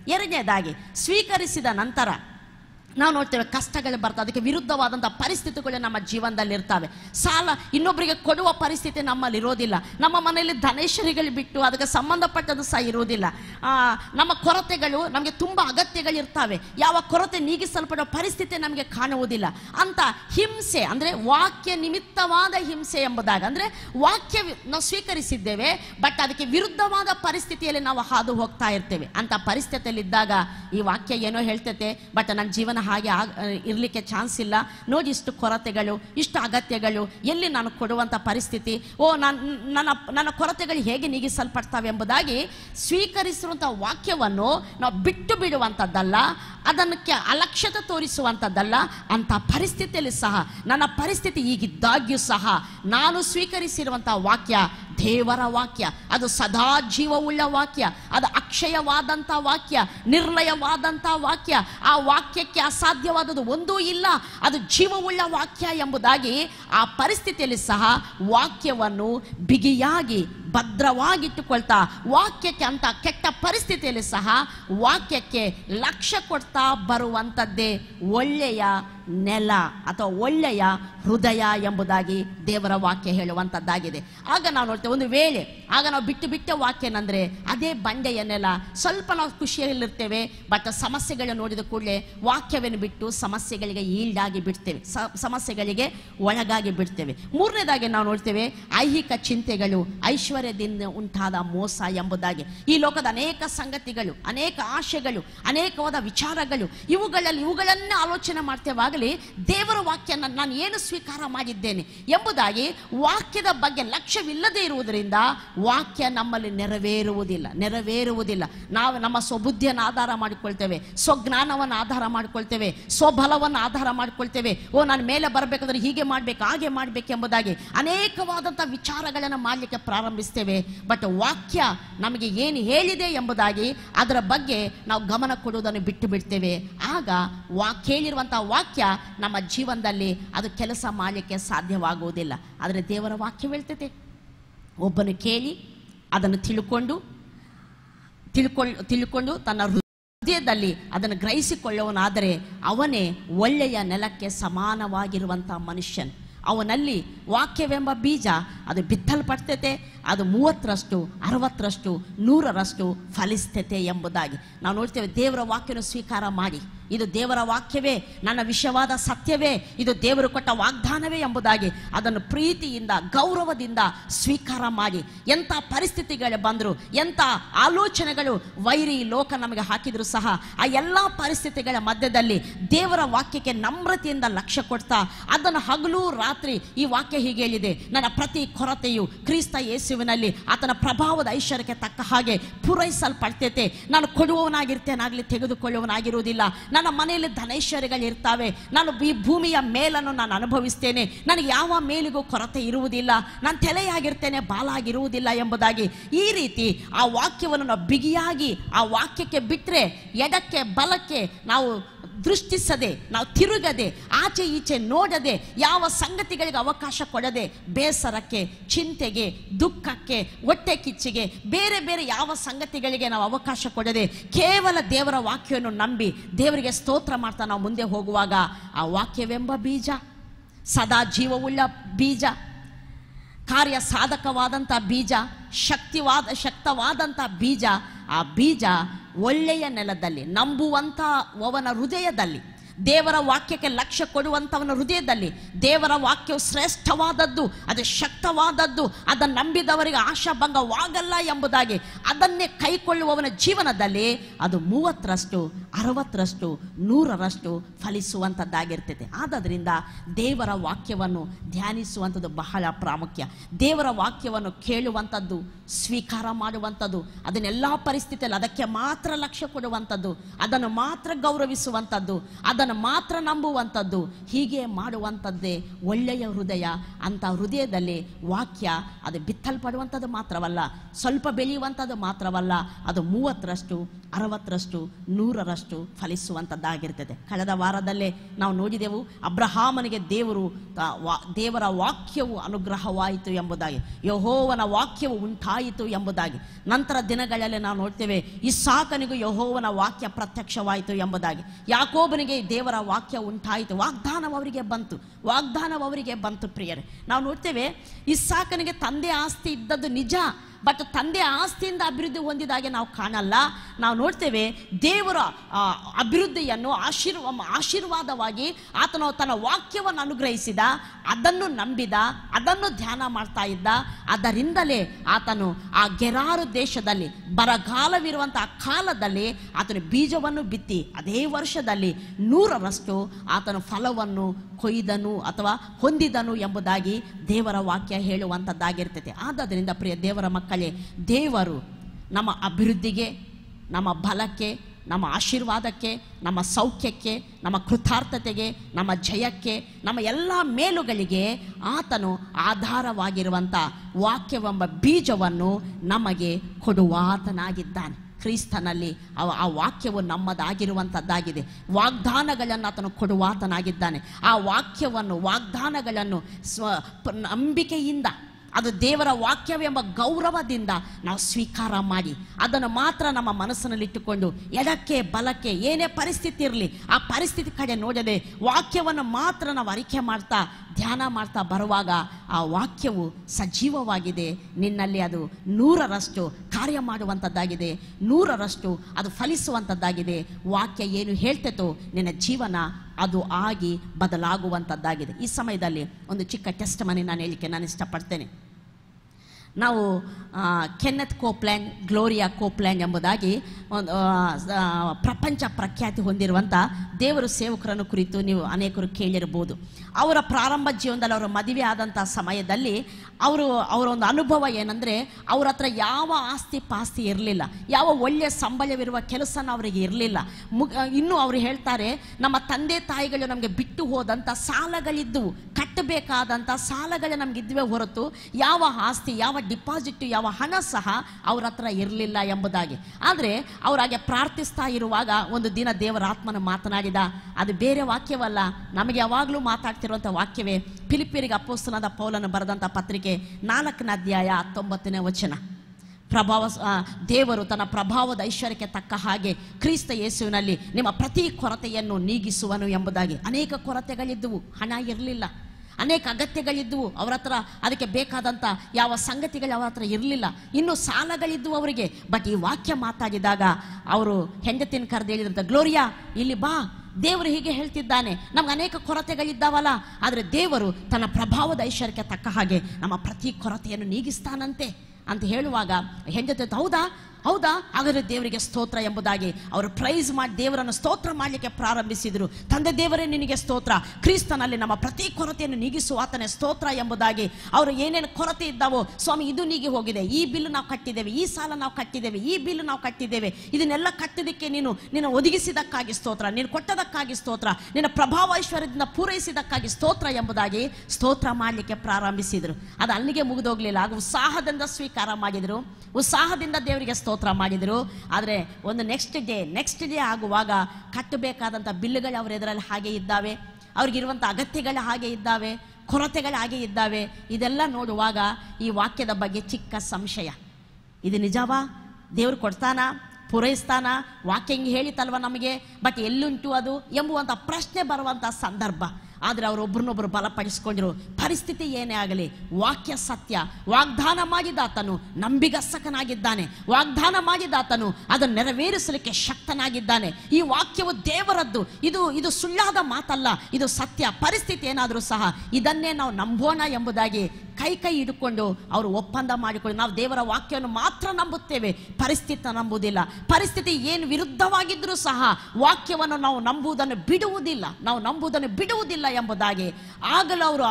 ಎರಡನೇದಾಗಿ ಸ್ವೀಕರಿಸಿದ ನಂತರ ನಾವು ನೋಡ್ತೇವೆ ಕಷ್ಟಗಳು ಬರ್ತವೆ ಅದಕ್ಕೆ ವಿರುದ್ಧವಾದಂಥ ಪರಿಸ್ಥಿತಿಗಳು ನಮ್ಮ ಜೀವನದಲ್ಲಿ ಇರ್ತವೆ ಸಾಲ ಇನ್ನೊಬ್ಬರಿಗೆ ಕೊಡುವ ಪರಿಸ್ಥಿತಿ ನಮ್ಮಲ್ಲಿ ಇರೋದಿಲ್ಲ ನಮ್ಮ ಮನೆಯಲ್ಲಿ ಧನೇಶ್ವರಿಗಳು ಬಿಟ್ಟು ಅದಕ್ಕೆ ಸಂಬಂಧಪಟ್ಟದ್ದು ಸಹ ಇರುವುದಿಲ್ಲ ಆ, ನಮ್ಮ ಕೊರತೆಗಳು ನಮಗೆ ತುಂಬ ಅಗತ್ಯಗಳಿರ್ತವೆ ಯಾವ ಕೊರತೆ ನೀಗಿಸಲ್ಪಡುವ ಪರಿಸ್ಥಿತಿ ನಮಗೆ ಕಾಣುವುದಿಲ್ಲ ಅಂತ ಹಿಂಸೆ ಅಂದರೆ ವಾಕ್ಯ ನಿಮಿತ್ತವಾದ ಹಿಂಸೆ ಎಂಬುದಾಗ ಅಂದರೆ ವಾಕ್ಯ ವಿ- ನಾವು ಸ್ವೀಕರಿಸಿದ್ದೇವೆ ಬಟ್ ಅದಕ್ಕೆ ವಿರುದ್ಧವಾದ ಪರಿಸ್ಥಿತಿಯಲ್ಲಿ ನಾವು ಹಾದು ಹೋಗ್ತಾ ಇರ್ತೇವೆ ಅಂತ ಪರಿಸ್ಥಿತಿಯಲ್ಲಿದ್ದಾಗ ಈ ವಾಕ್ಯ ಏನೋ ಹೇಳ್ತೈತೆ ಬಟ್ ನನ್ನ ಜೀವನ ಹಾಗೆ ಆಗ ಇರಲಿಕ್ಕೆ ಚಾನ್ಸ್ ಇಲ್ಲ ನೋಡಿ ಇಷ್ಟು ಕೊರತೆಗಳು ಇಷ್ಟು ಅಗತ್ಯಗಳು ಎಲ್ಲಿ ನಾನು ಕೊಡುವಂಥ ಪರಿಸ್ಥಿತಿ ಓ ನಾನು ನನ್ನ ನನ್ನ ಕೊರತೆಗಳು ಹೇಗೆ ನೀಗಿಸಲ್ಪಡ್ತವೆ ಎಂಬುದಾಗಿ ಸ್ವೀಕರಿಸಿರುವಂಥ ವಾಕ್ಯವನ್ನು ನಾವು ಬಿಟ್ಟು ಬಿಡುವಂಥದ್ದಲ್ಲ ಅದಕ್ಕೆ ಅಲಕ್ಷ್ಯತೆ ತೋರಿಸುವಂಥದ್ದಲ್ಲ ಅಂಥ ಪರಿಸ್ಥಿತಿಯಲ್ಲಿ ಸಹ ನನ್ನ ಪರಿಸ್ಥಿತಿ ಈಗಿದ್ದಾಗ್ಯೂ ಸಹ ನಾನು ಸ್ವೀಕರಿಸಿರುವಂಥ ವಾಕ್ಯ ದೇವರ ವಾಕ್ಯ ಅದು ಸದಾ ಜೀವವುಳ್ಳ ವಾಕ್ಯ ಅದು ಅಕ್ಷಯವಾದಂಥ ವಾಕ್ಯ ನಿರ್ಲಯವಾದಂಥ ವಾಕ್ಯ ಆ ವಾಕ್ಯಕ್ಕೆ ಅಸಾಧ್ಯವಾದದ್ದು ಒಂದೂ ಇಲ್ಲ ಅದು ಜೀವವುಳ್ಳ ವಾಕ್ಯ ಎಂಬುದಾಗಿ ಆ ಪರಿಸ್ಥಿತಿಯಲ್ಲಿ ಸಹ ವಾಕ್ಯವನ್ನು ಬಿಗಿಯಾಗಿ ಭದ್ರವಾಗಿಟ್ಟುಕೊಳ್ತಾ ವಾಕ್ಯಕ್ಕೆ ಅಂತ ಕೆಟ್ಟ ಪರಿಸ್ಥಿತಿಯಲ್ಲಿ ಸಹ ವಾಕ್ಯಕ್ಕೆ ಲಕ್ಷ್ಯ ಕೊಡ್ತಾ ಬರುವಂಥದ್ದೇ ಒಳ್ಳೆಯ ನೆಲ ಅಥವಾ ಒಳ್ಳೆಯ ಹೃದಯ ಎಂಬುದಾಗಿ ದೇವರ ವಾಕ್ಯ ಹೇಳುವಂಥದ್ದಾಗಿದೆ ಆಗ ನಾವು ನೋಡ್ತೇವೆ ಒಂದು ವೇಳೆ ಆಗ ನಾವು ಬಿಟ್ಟು ಬಿಟ್ಟ ವಾಕ್ಯ ಏನಂದ್ರೆ ಅದೇ ಬಂಡೆಯ ನೆಲ ಸ್ವಲ್ಪ ನಾವು ಖುಷಿಯಲ್ಲಿರ್ತೇವೆ ಬಟ್ ಸಮಸ್ಯೆಗಳು ನೋಡಿದ ಕೂಡಲೇ ವಾಕ್ಯವನ್ನು ಬಿಟ್ಟು ಸಮಸ್ಯೆಗಳಿಗೆ ಈಲ್ಡಾಗಿ ಬಿಡ್ತೇವೆ ಸ- ಸಮಸ್ಯೆಗಳಿಗೆ ಒಳಗಾಗಿ ಬಿಡ್ತೇವೆ ಮೂರನೇದಾಗಿ ನಾವು ನೋಡ್ತೇವೆ ಐಹಿಕ ಚಿಂತೆಗಳು ಐಶ್ವರ್ಯದಿಂದ ಉಂಟಾದ ಮೋಸ ಎಂಬುದಾಗಿ ಈ ಲೋಕದ ಅನೇಕ ಸಂಗತಿಗಳು ಅನೇಕ ಆಶೆಗಳು ಅನೇಕವಾದ ವಿಚಾರಗಳು ಇವುಗಳಲ್ಲಿ ಇವುಗಳನ್ನೇ ಆಲೋಚನೆ ಮಾಡ್ತೇವಾಗಲಿ ದೇವರ ವಾಕ್ಯ ನಾನು ಏನು ಸ್ವೀಕಾರ ಮಾಡಿದ್ದೇನೆ ಎಂಬುದಾಗಿ ವಾಕ್ಯದ ಬಗ್ಗೆ ಲಕ್ಷ್ಯವಿಲ್ಲದೆ ಇರುವುದರಿಂದ ವಾಕ್ಯ ನಮ್ಮಲ್ಲಿ ನೆರವೇರುವುದಿಲ್ಲ ನೆರವೇರುವುದಿಲ್ಲ ನಾವು ನಮ್ಮ ಸ್ವಬುದ್ಧಿಯನ್ನು ಆಧಾರ ಮಾಡಿಕೊಳ್ತೇವೆ ಸ್ವಜ್ಞಾನವನ್ನು ಆಧಾರ ಮಾಡಿಕೊಳ್ತೇವೆ ಸ್ವಬಲವನ್ನು ಆಧಾರ ಮಾಡಿಕೊಳ್ತೇವೆ ಓ ನಾನು ಮೇಲೆ ಬರಬೇಕಾದ್ರೆ ಹೀಗೆ ಮಾಡ್ಬೇಕು ಹಾಗೆ ಮಾಡ್ಬೇಕು ಎಂಬುದಾಗಿ ಅನೇಕವಾದಂಥ ವಿಚಾರಗಳನ್ನು ಮಾಡಲಿಕ್ಕೆ ಪ್ರಾರಂಭಿಸ್ತೇವೆ ಬಟ್ ವಾಕ್ಯ ನಮಗೆ ಏನು ಹೇಳಿದೆ ಎಂಬುದಾಗಿ ಅದರ ಬಗ್ಗೆ ನಾವು ಗಮನ ಕೊಡುವುದನ್ನು ಬಿಟ್ಟು ಬಿಡ್ತೇವೆ ಆಗ ವಾ ಕೇಳಿರುವಂಥ ವಾಕ್ಯ ನಮ್ಮ ಜೀವನದಲ್ಲಿ ಅದು ಕೆಲಸ ಮಾಡಲಿಕ್ಕೆ ಸಾಧ್ಯವಾಗುವುದಿಲ್ಲ ಆದರೆ ದೇವರ ವಾಕ್ಯ ಹೇಳ್ತೈತೆ ಒಬ್ಬನು ಕೇಳಿ ಅದನ್ನು ತಿಳ್ಕೊಂಡು ತಿಳ್ಕೊಳ್ಳ ತಿಳ್ಕೊಂಡು ತನ್ನ ಹೃದಯದಲ್ಲಿ ಅದನ್ನು ಗ್ರಹಿಸಿಕೊಳ್ಳುವನಾದರೆ ಅವನೇ ಒಳ್ಳೆಯ ನೆಲಕ್ಕೆ ಸಮಾನವಾಗಿರುವಂಥ ಮನುಷ್ಯನ್ ಅವನಲ್ಲಿ ವಾಕ್ಯವೆಂಬ ಬೀಜ ಅದು ಬಿತ್ತಲ್ಪಡ್ತೈತೆ ಅದು ಮೂವತ್ತರಷ್ಟು ಅರವತ್ತರಷ್ಟು ನೂರರಷ್ಟು ಫಲಿಸ್ತೈತೆ ಎಂಬುದಾಗಿ ನಾವು ನೋಡ್ತೇವೆ ದೇವರ ವಾಕ್ಯನ ಸ್ವೀಕಾರ ಮಾಡಿ ಇದು ದೇವರ ವಾಕ್ಯವೇ ನನ್ನ ವಿಷಯವಾದ ಸತ್ಯವೇ ಇದು ದೇವರು ಕೊಟ್ಟ ವಾಗ್ದಾನವೇ ಎಂಬುದಾಗಿ ಅದನ್ನು ಪ್ರೀತಿಯಿಂದ ಗೌರವದಿಂದ ಸ್ವೀಕಾರ ಮಾಡಿ ಎಂಥ ಪರಿಸ್ಥಿತಿಗಳು ಬಂದರು ಎಂಥ ಆಲೋಚನೆಗಳು ವೈರಿ ಈ ಲೋಕ ನಮಗೆ ಹಾಕಿದ್ರು ಸಹ ಆ ಎಲ್ಲ ಪರಿಸ್ಥಿತಿಗಳ ಮಧ್ಯದಲ್ಲಿ ದೇವರ ವಾಕ್ಯಕ್ಕೆ ನಮ್ರತೆಯಿಂದ ಲಕ್ಷ್ಯ ಕೊಡ್ತಾ ಅದನ್ನು ಹಗಲು ರಾತ್ರಿ ಈ ವಾಕ್ಯ ಹೀಗೆ ಹೇಳಿದೆ ನನ್ನ ಪ್ರತಿ ಕೊರತೆಯು ಕ್ರಿಸ್ತ ಯೇಸುವಿನಲ್ಲಿ ಆತನ ಪ್ರಭಾವದ ಐಶ್ವರ್ಯಕ್ಕೆ ತಕ್ಕ ಹಾಗೆ ಪೂರೈಸಲ್ಪಡ್ತೈತೆ ನಾನು ಕೊಡುವವನಾಗಿರ್ತೇನಾಗಲಿ ತೆಗೆದುಕೊಳ್ಳುವವನಾಗಿರುವುದಿಲ್ಲ ನನ್ನ ಮನೆಯಲ್ಲಿ ಧನೈಶ್ವರ್ಯಗಳು ಇರ್ತಾವೆ ನಾನು ಈ ಭೂಮಿಯ ಮೇಲನ್ನು ನಾನು ಅನುಭವಿಸ್ತೇನೆ ನನಗೆ ಯಾವ ಮೇಲಿಗೂ ಕೊರತೆ ಇರುವುದಿಲ್ಲ ನಾನು ತಲೆಯಾಗಿರ್ತೇನೆ ಬಾಲಾಗಿರುವುದಿಲ್ಲ ಎಂಬುದಾಗಿ ಈ ರೀತಿ ಆ ವಾಕ್ಯವನ್ನು ನಾವು ಬಿಗಿಯಾಗಿ ಆ ವಾಕ್ಯಕ್ಕೆ ಬಿಟ್ಟರೆ ಎಡಕ್ಕೆ ಬಲಕ್ಕೆ ನಾವು ದೃಷ್ಟಿಸದೆ ನಾವು ತಿರುಗದೆ ಆಚೆ ಈಚೆ ನೋಡದೆ ಯಾವ ಸಂಗತಿಗಳಿಗೆ ಅವಕಾಶ ಕೊಡದೆ ಬೇಸರಕ್ಕೆ ಚಿಂತೆಗೆ ದುಃಖಕ್ಕೆ ಹೊಟ್ಟೆ ಕಿಚ್ಚಿಗೆ ಬೇರೆ ಬೇರೆ ಯಾವ ಸಂಗತಿಗಳಿಗೆ ನಾವು ಅವಕಾಶ ಕೊಡದೆ ಕೇವಲ ದೇವರ ವಾಕ್ಯವನ್ನು ನಂಬಿ ದೇವರಿಗೆ ಸ್ತೋತ್ರ ಮಾಡ್ತಾ ನಾವು ಮುಂದೆ ಹೋಗುವಾಗ ಆ ವಾಕ್ಯವೆಂಬ ಬೀಜ ಸದಾ ಜೀವವುಳ್ಳ ಬೀಜ ಕಾರ್ಯ ಸಾಧಕವಾದಂಥ ಬೀಜ ಶಕ್ತಿವಾದ ಶಕ್ತವಾದಂಥ ಬೀಜ ಆ ಬೀಜ ಒಳ್ಳೆಯ ನೆಲದಲ್ಲಿ ನಂಬುವಂಥ ಅವನ ಹೃದಯದಲ್ಲಿ ದೇವರ ವಾಕ್ಯಕ್ಕೆ ಲಕ್ಷ್ಯ ಕೊಡುವಂಥವನ ಹೃದಯದಲ್ಲಿ ದೇವರ ವಾಕ್ಯವು ಶ್ರೇಷ್ಠವಾದದ್ದು ಅದು ಶಕ್ತವಾದದ್ದು ಅದನ್ನು ನಂಬಿದವರಿಗೆ ಆಶಾಭಂಗವಾಗಲ್ಲ ಎಂಬುದಾಗಿ ಅದನ್ನೇ ಕೈಕೊಳ್ಳುವವನ ಜೀವನದಲ್ಲಿ ಅದು ಮೂವತ್ತರಷ್ಟು ಅರವತ್ತರಷ್ಟು ನೂರರಷ್ಟು ಫಲಿಸುವಂಥದ್ದಾಗಿರ್ತೈತೆ ಆದದ್ರಿಂದ ದೇವರ ವಾಕ್ಯವನ್ನು ಧ್ಯಾನಿಸುವಂಥದ್ದು ಬಹಳ ಪ್ರಾಮುಖ್ಯ ದೇವರ ವಾಕ್ಯವನ್ನು ಕೇಳುವಂಥದ್ದು ಸ್ವೀಕಾರ ಮಾಡುವಂಥದ್ದು ಅದನ್ನೆಲ್ಲ ಪರಿಸ್ಥಿತಿಯಲ್ಲಿ ಅದಕ್ಕೆ ಮಾತ್ರ ಲಕ್ಷ್ಯ ಕೊಡುವಂಥದ್ದು ಅದನ್ನು ಮಾತ್ರ ಗೌರವಿಸುವಂಥದ್ದು ಅದನ್ನು ಮಾತ್ರ ನಂಬುವಂಥದ್ದು ಹೀಗೆ ಮಾಡುವಂಥದ್ದೇ ಒಳ್ಳೆಯ ಹೃದಯ ಅಂತ ಹೃದಯದಲ್ಲಿ ವಾಕ್ಯ ಅದು ಬಿತ್ತಲ್ಪಡುವಂಥದ್ದು ಮಾತ್ರವಲ್ಲ ಸ್ವಲ್ಪ ಬೆಳೆಯುವಂಥದ್ದು ಮಾತ್ರವಲ್ಲ ಅದು ಮೂವತ್ತರಷ್ಟು ಅರವತ್ತರಷ್ಟು ನೂರರಷ್ಟು ಫಲಿಸುವಂಥದ್ದಾಗಿರ್ತದೆ ಕಳೆದ ವಾರದಲ್ಲೇ ನಾವು ನೋಡಿದೆವು ಅಬ್ರಹಾಮನಿಗೆ ದೇವರು ತ- ವಾ- ದೇವರ ವಾಕ್ಯವು ಅನುಗ್ರಹವಾಯಿತು ಎಂಬುದಾಗಿ ಯಹೋವನ ವಾಕ್ಯವು ಉಂಟಾಯಿತು ಎಂಬುದಾಗಿ ನಂತರ ದಿನಗಳಲ್ಲಿ ನಾವು ನೋಡ್ತೇವೆ ಇಸ್ಸಾಕನಿಗೂ ಯಹೋವನ ವಾಕ್ಯ ಪ್ರತ್ಯಕ್ಷವಾಯಿತು ಎಂಬುದಾಗಿ ಯಾಕೋಬನಿಗೆ ದೇವರ ವಾಕ್ಯ ಉಂಟಾಯಿತು ವಾಗ್ದಾನವು ಅವರಿಗೆ ಬಂತು ವಾಗ್ದಾನವು ಅವರಿಗೆ ಬಂತು ಪ್ರಿಯರೇ ನಾವು ನೋಡ್ತೇವೆ ಇಸ್ಸಾಕನಿಗೆ ತಂದೆ ಆಸ್ತಿ ಇದ್ದದ್ದು ನಿಜ ಬಟ್ ತಂದೆ ಆಸ್ತಿಯಿಂದ ಅಭಿವೃದ್ಧಿ ಹೊಂದಿದಾಗೆ ನಾವು ಕಾಣಲ್ಲ ನಾವು ನೋಡ್ತೇವೆ ದೇವರ ಆ, ಅಭಿವೃದ್ಧಿಯನ್ನು ಆಶೀರ್ವ ಆಶೀರ್ವಾದವಾಗಿ ಆತನು ತನ್ನ ವಾಕ್ಯವನ್ನು ಅನುಗ್ರಹಿಸಿದ ಅದನ್ನು ನಂಬಿದ ಅದನ್ನು ಧ್ಯಾನ ಮಾಡ್ತಾ ಇದ್ದ ಅದರಿಂದಲೇ ಆತನು ಆ ಗೆರಾರು ದೇಶದಲ್ಲಿ ಬರಗಾಲವಿರುವಂತಹ ಕಾಲದಲ್ಲಿ ಆತನು ಬೀಜವನ್ನು ಬಿತ್ತಿ ಅದೇ ವರ್ಷದಲ್ಲಿ ನೂರರಷ್ಟು ಆತನು ಫಲವನ್ನು ಕೊಯ್ದನು ಅಥವಾ ಹೊಂದಿದನು ಎಂಬುದಾಗಿ ದೇವರ ವಾಕ್ಯ ಹೇಳುವಂಥದ್ದಾಗಿರ್ತದೆ ಆದ್ದರಿಂದ ಪ್ರಿಯ ದೇವರ ಮಕ್ಕಳೇ ದೇವರು ನಮ್ಮ ಅಭಿವೃದ್ಧಿಗೆ ನಮ್ಮ ಬಲಕ್ಕೆ ನಮ್ಮ ಆಶೀರ್ವಾದಕ್ಕೆ ನಮ್ಮ ಸೌಖ್ಯಕ್ಕೆ ನಮ್ಮ ಕೃತಾರ್ಥತೆಗೆ ನಮ್ಮ ಜಯಕ್ಕೆ ನಮ್ಮ ಎಲ್ಲ ಮೇಲುಗಳಿಗೆ ಆತನು ಆಧಾರವಾಗಿರುವಂಥ ವಾಕ್ಯವೆಂಬ ಬೀಜವನ್ನು ನಮಗೆ ಕೊಡುವಾತನಾಗಿದ್ದಾನೆ ಕ್ರಿಸ್ತನಲ್ಲಿ ಅವ ಆ ವಾಕ್ಯವು ನಮ್ಮದಾಗಿರುವಂಥದ್ದಾಗಿದೆ ವಾಗ್ದಾನಗಳನ್ನು ಆತನು ಕೊಡುವಾತನಾಗಿದ್ದಾನೆ ಆ ವಾಕ್ಯವನ್ನು ವಾಗ್ದಾನಗಳನ್ನು ಸ್ವ ಪ- ನಂಬಿಕೆಯಿಂದ ಅದು ದೇವರ ವಾಕ್ಯವೆಂಬ ಗೌರವದಿಂದ ನಾವು ಸ್ವೀಕಾರ ಮಾಡಿ ಅದನ್ನು ಮಾತ್ರ ನಮ್ಮ ಮನಸ್ಸಿನಲ್ಲಿಟ್ಟುಕೊಂಡು ಎಡಕ್ಕೆ ಬಲಕ್ಕೆ ಏನೇ ಪರಿಸ್ಥಿತಿ ಇರಲಿ ಆ ಪರಿಸ್ಥಿತಿ ಕಡೆ ನೋಡದೆ ವಾಕ್ಯವನ್ನು ಮಾತ್ರ ನಾವು ಅರಿಕೆ ಮಾಡ್ತಾ ಧ್ಯಾನ ಮಾಡ್ತಾ ಬರುವಾಗ ಆ ವಾಕ್ಯವು ಸಜೀವವಾಗಿದೆ ನಿನ್ನಲ್ಲಿ ಅದು ನೂರರಷ್ಟು ಕಾರ್ಯ ಮಾಡುವಂಥದ್ದಾಗಿದೆ ನೂರರಷ್ಟು ಅದು ಫಲಿಸುವಂಥದ್ದಾಗಿದೆ ವಾಕ್ಯ ಏನು ಹೇಳ್ತೇತೋ ನಿನ್ನ ಜೀವನ ಅದು ಆಗಿ ಬದಲಾಗುವಂಥದ್ದಾಗಿದೆ ಈ ಸಮಯದಲ್ಲಿ ಒಂದು ಚಿಕ್ಕ ಟೆಸ್ಟ್ ಮನೆ ನಾನು ಹೇಳಲಿಕ್ಕೆ ನಾನು ಇಷ್ಟಪಡ್ತೇನೆ ನಾವು ಆ, ಕೆನ್ನೆತ್ ಕೋಪ್ಲ್ಯಾಂಡ್ ಗ್ಲೋರಿಯಾ ಕೋಪ್ಲ್ಯಾಂಡ್ ಎಂಬುದಾಗಿ ಒಂದು ಆ, ಆ, ಪ್ರಪಂಚ ಪ್ರಖ್ಯಾತಿ ಹೊಂದಿರುವಂಥ ದೇವರು ಸೇವಕರನ್ನು ಕುರಿತು ನೀವು ಅನೇಕರು ಕೇಳಿರ್ಬೋದು ಅವರ ಪ್ರಾರಂಭ ಜೀವನದಲ್ಲಿ ಅವರ ಮದುವೆ ಆದಂಥ ಸಮಯದಲ್ಲಿ ಅವರು ಅವರ ಒಂದು ಅನುಭವ ಏನಂದರೆ ಅವ್ರ ಹತ್ರ ಯಾವ ಆಸ್ತಿ ಪಾಸ್ತಿ ಇರಲಿಲ್ಲ ಯಾವ ಒಳ್ಳೆಯ ಸಂಬಳವಿರುವ ಕೆಲಸನ ಅವರಿಗೆ ಇರಲಿಲ್ಲ ಮುಗ್ ಇನ್ನು ಅವರು ಹೇಳ್ತಾರೆ ನಮ್ಮ ತಂದೆ ತಾಯಿಗಳು ನಮಗೆ ಬಿಟ್ಟು ಹೋದಂಥ ಸಾಲಗಳಿದ್ದವು ಕಟ್ಟಬೇಕಾದಂಥ ಸಾಲಗಳು ನಮಗಿದ್ವೇ ಹೊರತು ಯಾವ ಆಸ್ತಿ ಯಾವ ಡಿಪಾಸಿಟ್ ಯಾವ ಹಣ ಸಹ ಅವ್ರ ಹತ್ರ ಇರಲಿಲ್ಲ ಎಂಬುದಾಗಿ ಆದರೆ ಅವ್ರು ಹಾಗೆ ಪ್ರಾರ್ಥಿಸ್ತಾ ಇರುವಾಗ ಒಂದು ದಿನ ದೇವರ ಆತ್ಮನ ಮಾತನಾಡಿದ ಅದು ಬೇರೆ ವಾಕ್ಯವಲ್ಲ ನಮಗೆ ಯಾವಾಗಲೂ ಮಾತಾಡ್ತಿರುವಂಥ ವಾಕ್ಯವೇ ಫಿಲಿಪಿಯರಿಗೆ ಅಪ್ಪೋಸ್ತನಾದ ಪೌಲನ್ನು ಬರೆದಂಥ ಪತ್ರಿಕೆ ನಾಲ್ಕನೇ ಅಧ್ಯಾಯ ಹತ್ತೊಂಬತ್ತನೇ ವಚನ ಪ್ರಭಾವ ಆ, ದೇವರು ತನ್ನ ಪ್ರಭಾವದ ಐಶ್ವರ್ಯಕ್ಕೆ ತಕ್ಕ ಹಾಗೆ ಕ್ರಿಸ್ತ ಯೇಸುವಿನಲ್ಲಿ ನಿಮ್ಮ ಪ್ರತಿ ಕೊರತೆಯನ್ನು ನೀಗಿಸುವನು ಎಂಬುದಾಗಿ ಅನೇಕ ಕೊರತೆಗಳಿದ್ದವು ಹಣ ಇರಲಿಲ್ಲ ಅನೇಕ ಅಗತ್ಯಗಳಿದ್ದವು ಅವರ ಹತ್ರ ಅದಕ್ಕೆ ಬೇಕಾದಂಥ ಯಾವ ಸಂಗತಿಗಳು ಅವರ ಹತ್ರ ಇರಲಿಲ್ಲ ಇನ್ನು ಸಾಲಗಳಿದ್ದವು ಅವರಿಗೆ ಬಟ್ ಈ ವಾಕ್ಯ ಮಾತಾಡಿದಾಗ ಅವರು ಹೆಂಡತಿನ ಕರೆದು ಹೇಳಿದ್ರಂತ ಗ್ಲೋರಿಯಾ ಇಲ್ಲಿ ಬಾ ದೇವರು ಹೀಗೆ ಹೇಳ್ತಿದ್ದಾನೆ ನಮ್ಗೆ ಅನೇಕ ಕೊರತೆಗಳಿದ್ದಾವಲ್ಲ ಆದರೆ ದೇವರು ತನ್ನ ಪ್ರಭಾವದ ಐಶ್ವರ್ಯಕ್ಕೆ ತಕ್ಕ ಹಾಗೆ ನಮ್ಮ ಪ್ರತಿ ಕೊರತೆಯನ್ನು ನೀಗಿಸ್ತಾನಂತೆ ಅಂತ ಹೇಳುವಾಗ ಹೆಂಡತಿ ಹೌದಾ ಹೌದಾ ಹಾಗಾದ್ರೆ ದೇವರಿಗೆ ಸ್ತೋತ್ರ ಎಂಬುದಾಗಿ ಅವರು ಪ್ರೈಸ್ ಮಾಡಿ ದೇವರನ್ನು ಸ್ತೋತ್ರ ಮಾಡಲಿಕ್ಕೆ ಪ್ರಾರಂಭಿಸಿದರು ತಂದೆ ದೇವರೇ ನಿನಗೆ ಸ್ತೋತ್ರ ಕ್ರಿಸ್ತನಲ್ಲಿ ನಮ್ಮ ಪ್ರತಿ ಕೊರತೆಯನ್ನು ನೀಗಿಸುವ ಆತನೇ ಸ್ತೋತ್ರ ಎಂಬುದಾಗಿ ಅವರು ಏನೇನು ಕೊರತೆ ಇದ್ದಾವೋ ಸ್ವಾಮಿ ಇದು ನೀಗಿ ಹೋಗಿದೆ ಈ ಬಿಲ್ ನಾವು ಕಟ್ಟಿದ್ದೇವೆ ಈ ಸಾಲ ನಾವು ಕಟ್ಟಿದ್ದೇವೆ ಈ ಬಿಲ್ ನಾವು ಕಟ್ಟಿದ್ದೇವೆ ಇದನ್ನೆಲ್ಲ ಕಟ್ಟಿದ್ದಕ್ಕೆ ನೀನು ನಿನ್ನ ಒದಗಿಸಿದಕ್ಕಾಗಿ ಸ್ತೋತ್ರ ನೀನು ಕೊಟ್ಟದಕ್ಕಾಗಿ ಸ್ತೋತ್ರ ನಿನ್ನ ಪ್ರಭಾವ ಐಶ್ವರ್ಯದಿಂದ ಪೂರೈಸಿದಕ್ಕಾಗಿ ಸ್ತೋತ್ರ ಎಂಬುದಾಗಿ ಸ್ತೋತ್ರ ಮಾಡಲಿಕ್ಕೆ ಪ್ರಾರಂಭಿಸಿದರು ಅದು ಅಲ್ಲಿಗೆ ಮುಗಿದೋಗ್ಲಿಲ್ಲ ಆಗ ಉತ್ಸಾಹದಿಂದ ಸ್ವೀಕಾರ ಮಾಡಿದರು ಉತ್ಸಾಹದಿಂದ ದೇವರಿಗೆ ಸ್ತೋತ್ರ ಮಾಡಿದರು ಆದರೆ ಒಂದು ನೆಕ್ಸ್ಟ್ ಡೇ ನೆಕ್ಸ್ಟ್ ಡೇ ಆಗುವಾಗ ಕಟ್ಟಬೇಕಾದಂಥ ಬಿಲ್లుಗಳು ಅವರ ಎದುರಲ್ಲಿ ಹಾಗೆ ಇದ್ದಾವೆ ಅವ್ರಿಗಿರುವಂಥ ಅಗತ್ಯಗಳು ಹಾಗೆ ಇದ್ದಾವೆ ಕೊರತೆಗಳು ಹಾಗೆ ಇದ್ದಾವೆ ಇದೆಲ್ಲ ನೋಡುವಾಗ ಈ ವಾಕ್ಯದ ಬಗ್ಗೆ ಚಿಕ್ಕ ಸಂಶಯ ಇದು ನಿಜವಾ ದೇವ್ರು ಕೊಡ್ತಾನ ಪೂರೈಸ್ತಾನ ವಾಕ್ಯ ಹಿಂಗೆ ಹೇಳಿತಲ್ವ ನಮಗೆ ಬಟ್ ಎಲ್ಲುಂಟು ಅದು ಎಂಬುವಂಥ ಪ್ರಶ್ನೆ ಬರುವಂಥ ಸಂದರ್ಭ ಆದರೆ ಅವರೊಬ್ಬರನ್ನೊಬ್ಬರು ಬಲಪಡಿಸ್ಕೊಂಡ್ರು ಪರಿಸ್ಥಿತಿ ಏನೇ ಆಗಲಿ ವಾಕ್ಯ ಸತ್ಯ ವಾಗ್ದಾನ ಮಾಡಿದಾತನು ನಂಬಿಗಸ್ತಕನಾಗಿದ್ದಾನೆ ವಾಗ್ದಾನ ಮಾಡಿದಾತನು ಅದನ್ನು ನೆರವೇರಿಸಲಿಕ್ಕೆ ಶಕ್ತನಾಗಿದ್ದಾನೆ ಈ ವಾಕ್ಯವು ದೇವರದ್ದು ಇದು ಇದು ಸುಳ್ಳಾದ ಮಾತಲ್ಲ ಇದು ಸತ್ಯ ಪರಿಸ್ಥಿತಿ ಏನಾದರೂ ಸಹ ಇದನ್ನೇ ನಾವು ನಂಬೋಣ ಎಂಬುದಾಗಿ ಕೈ ಕೈ ಹಿಡ್ಕೊಂಡು ಅವರು ಒಪ್ಪಂದ ಮಾಡಿಕೊಂಡು ನಾವು ದೇವರ ವಾಕ್ಯವನ್ನು ಮಾತ್ರ ನಂಬುತ್ತೇವೆ ಪರಿಸ್ಥಿತಿ ನಂಬುವುದಿಲ್ಲ ಪರಿಸ್ಥಿತಿ ಏನು ವಿರುದ್ಧವಾಗಿದ್ದರೂ ಸಹ ವಾಕ್ಯವನ್ನು ನಾವು ನಂಬುವುದನ್ನು ಬಿಡುವುದಿಲ್ಲ ನಾವು ನಂಬುವುದನ್ನು ಬಿಡುವುದಿಲ್ಲ ಎಂಬುದಾಗಿ ಆಗಲೂ ಅವರು ಆ ಮಾತನ್ನು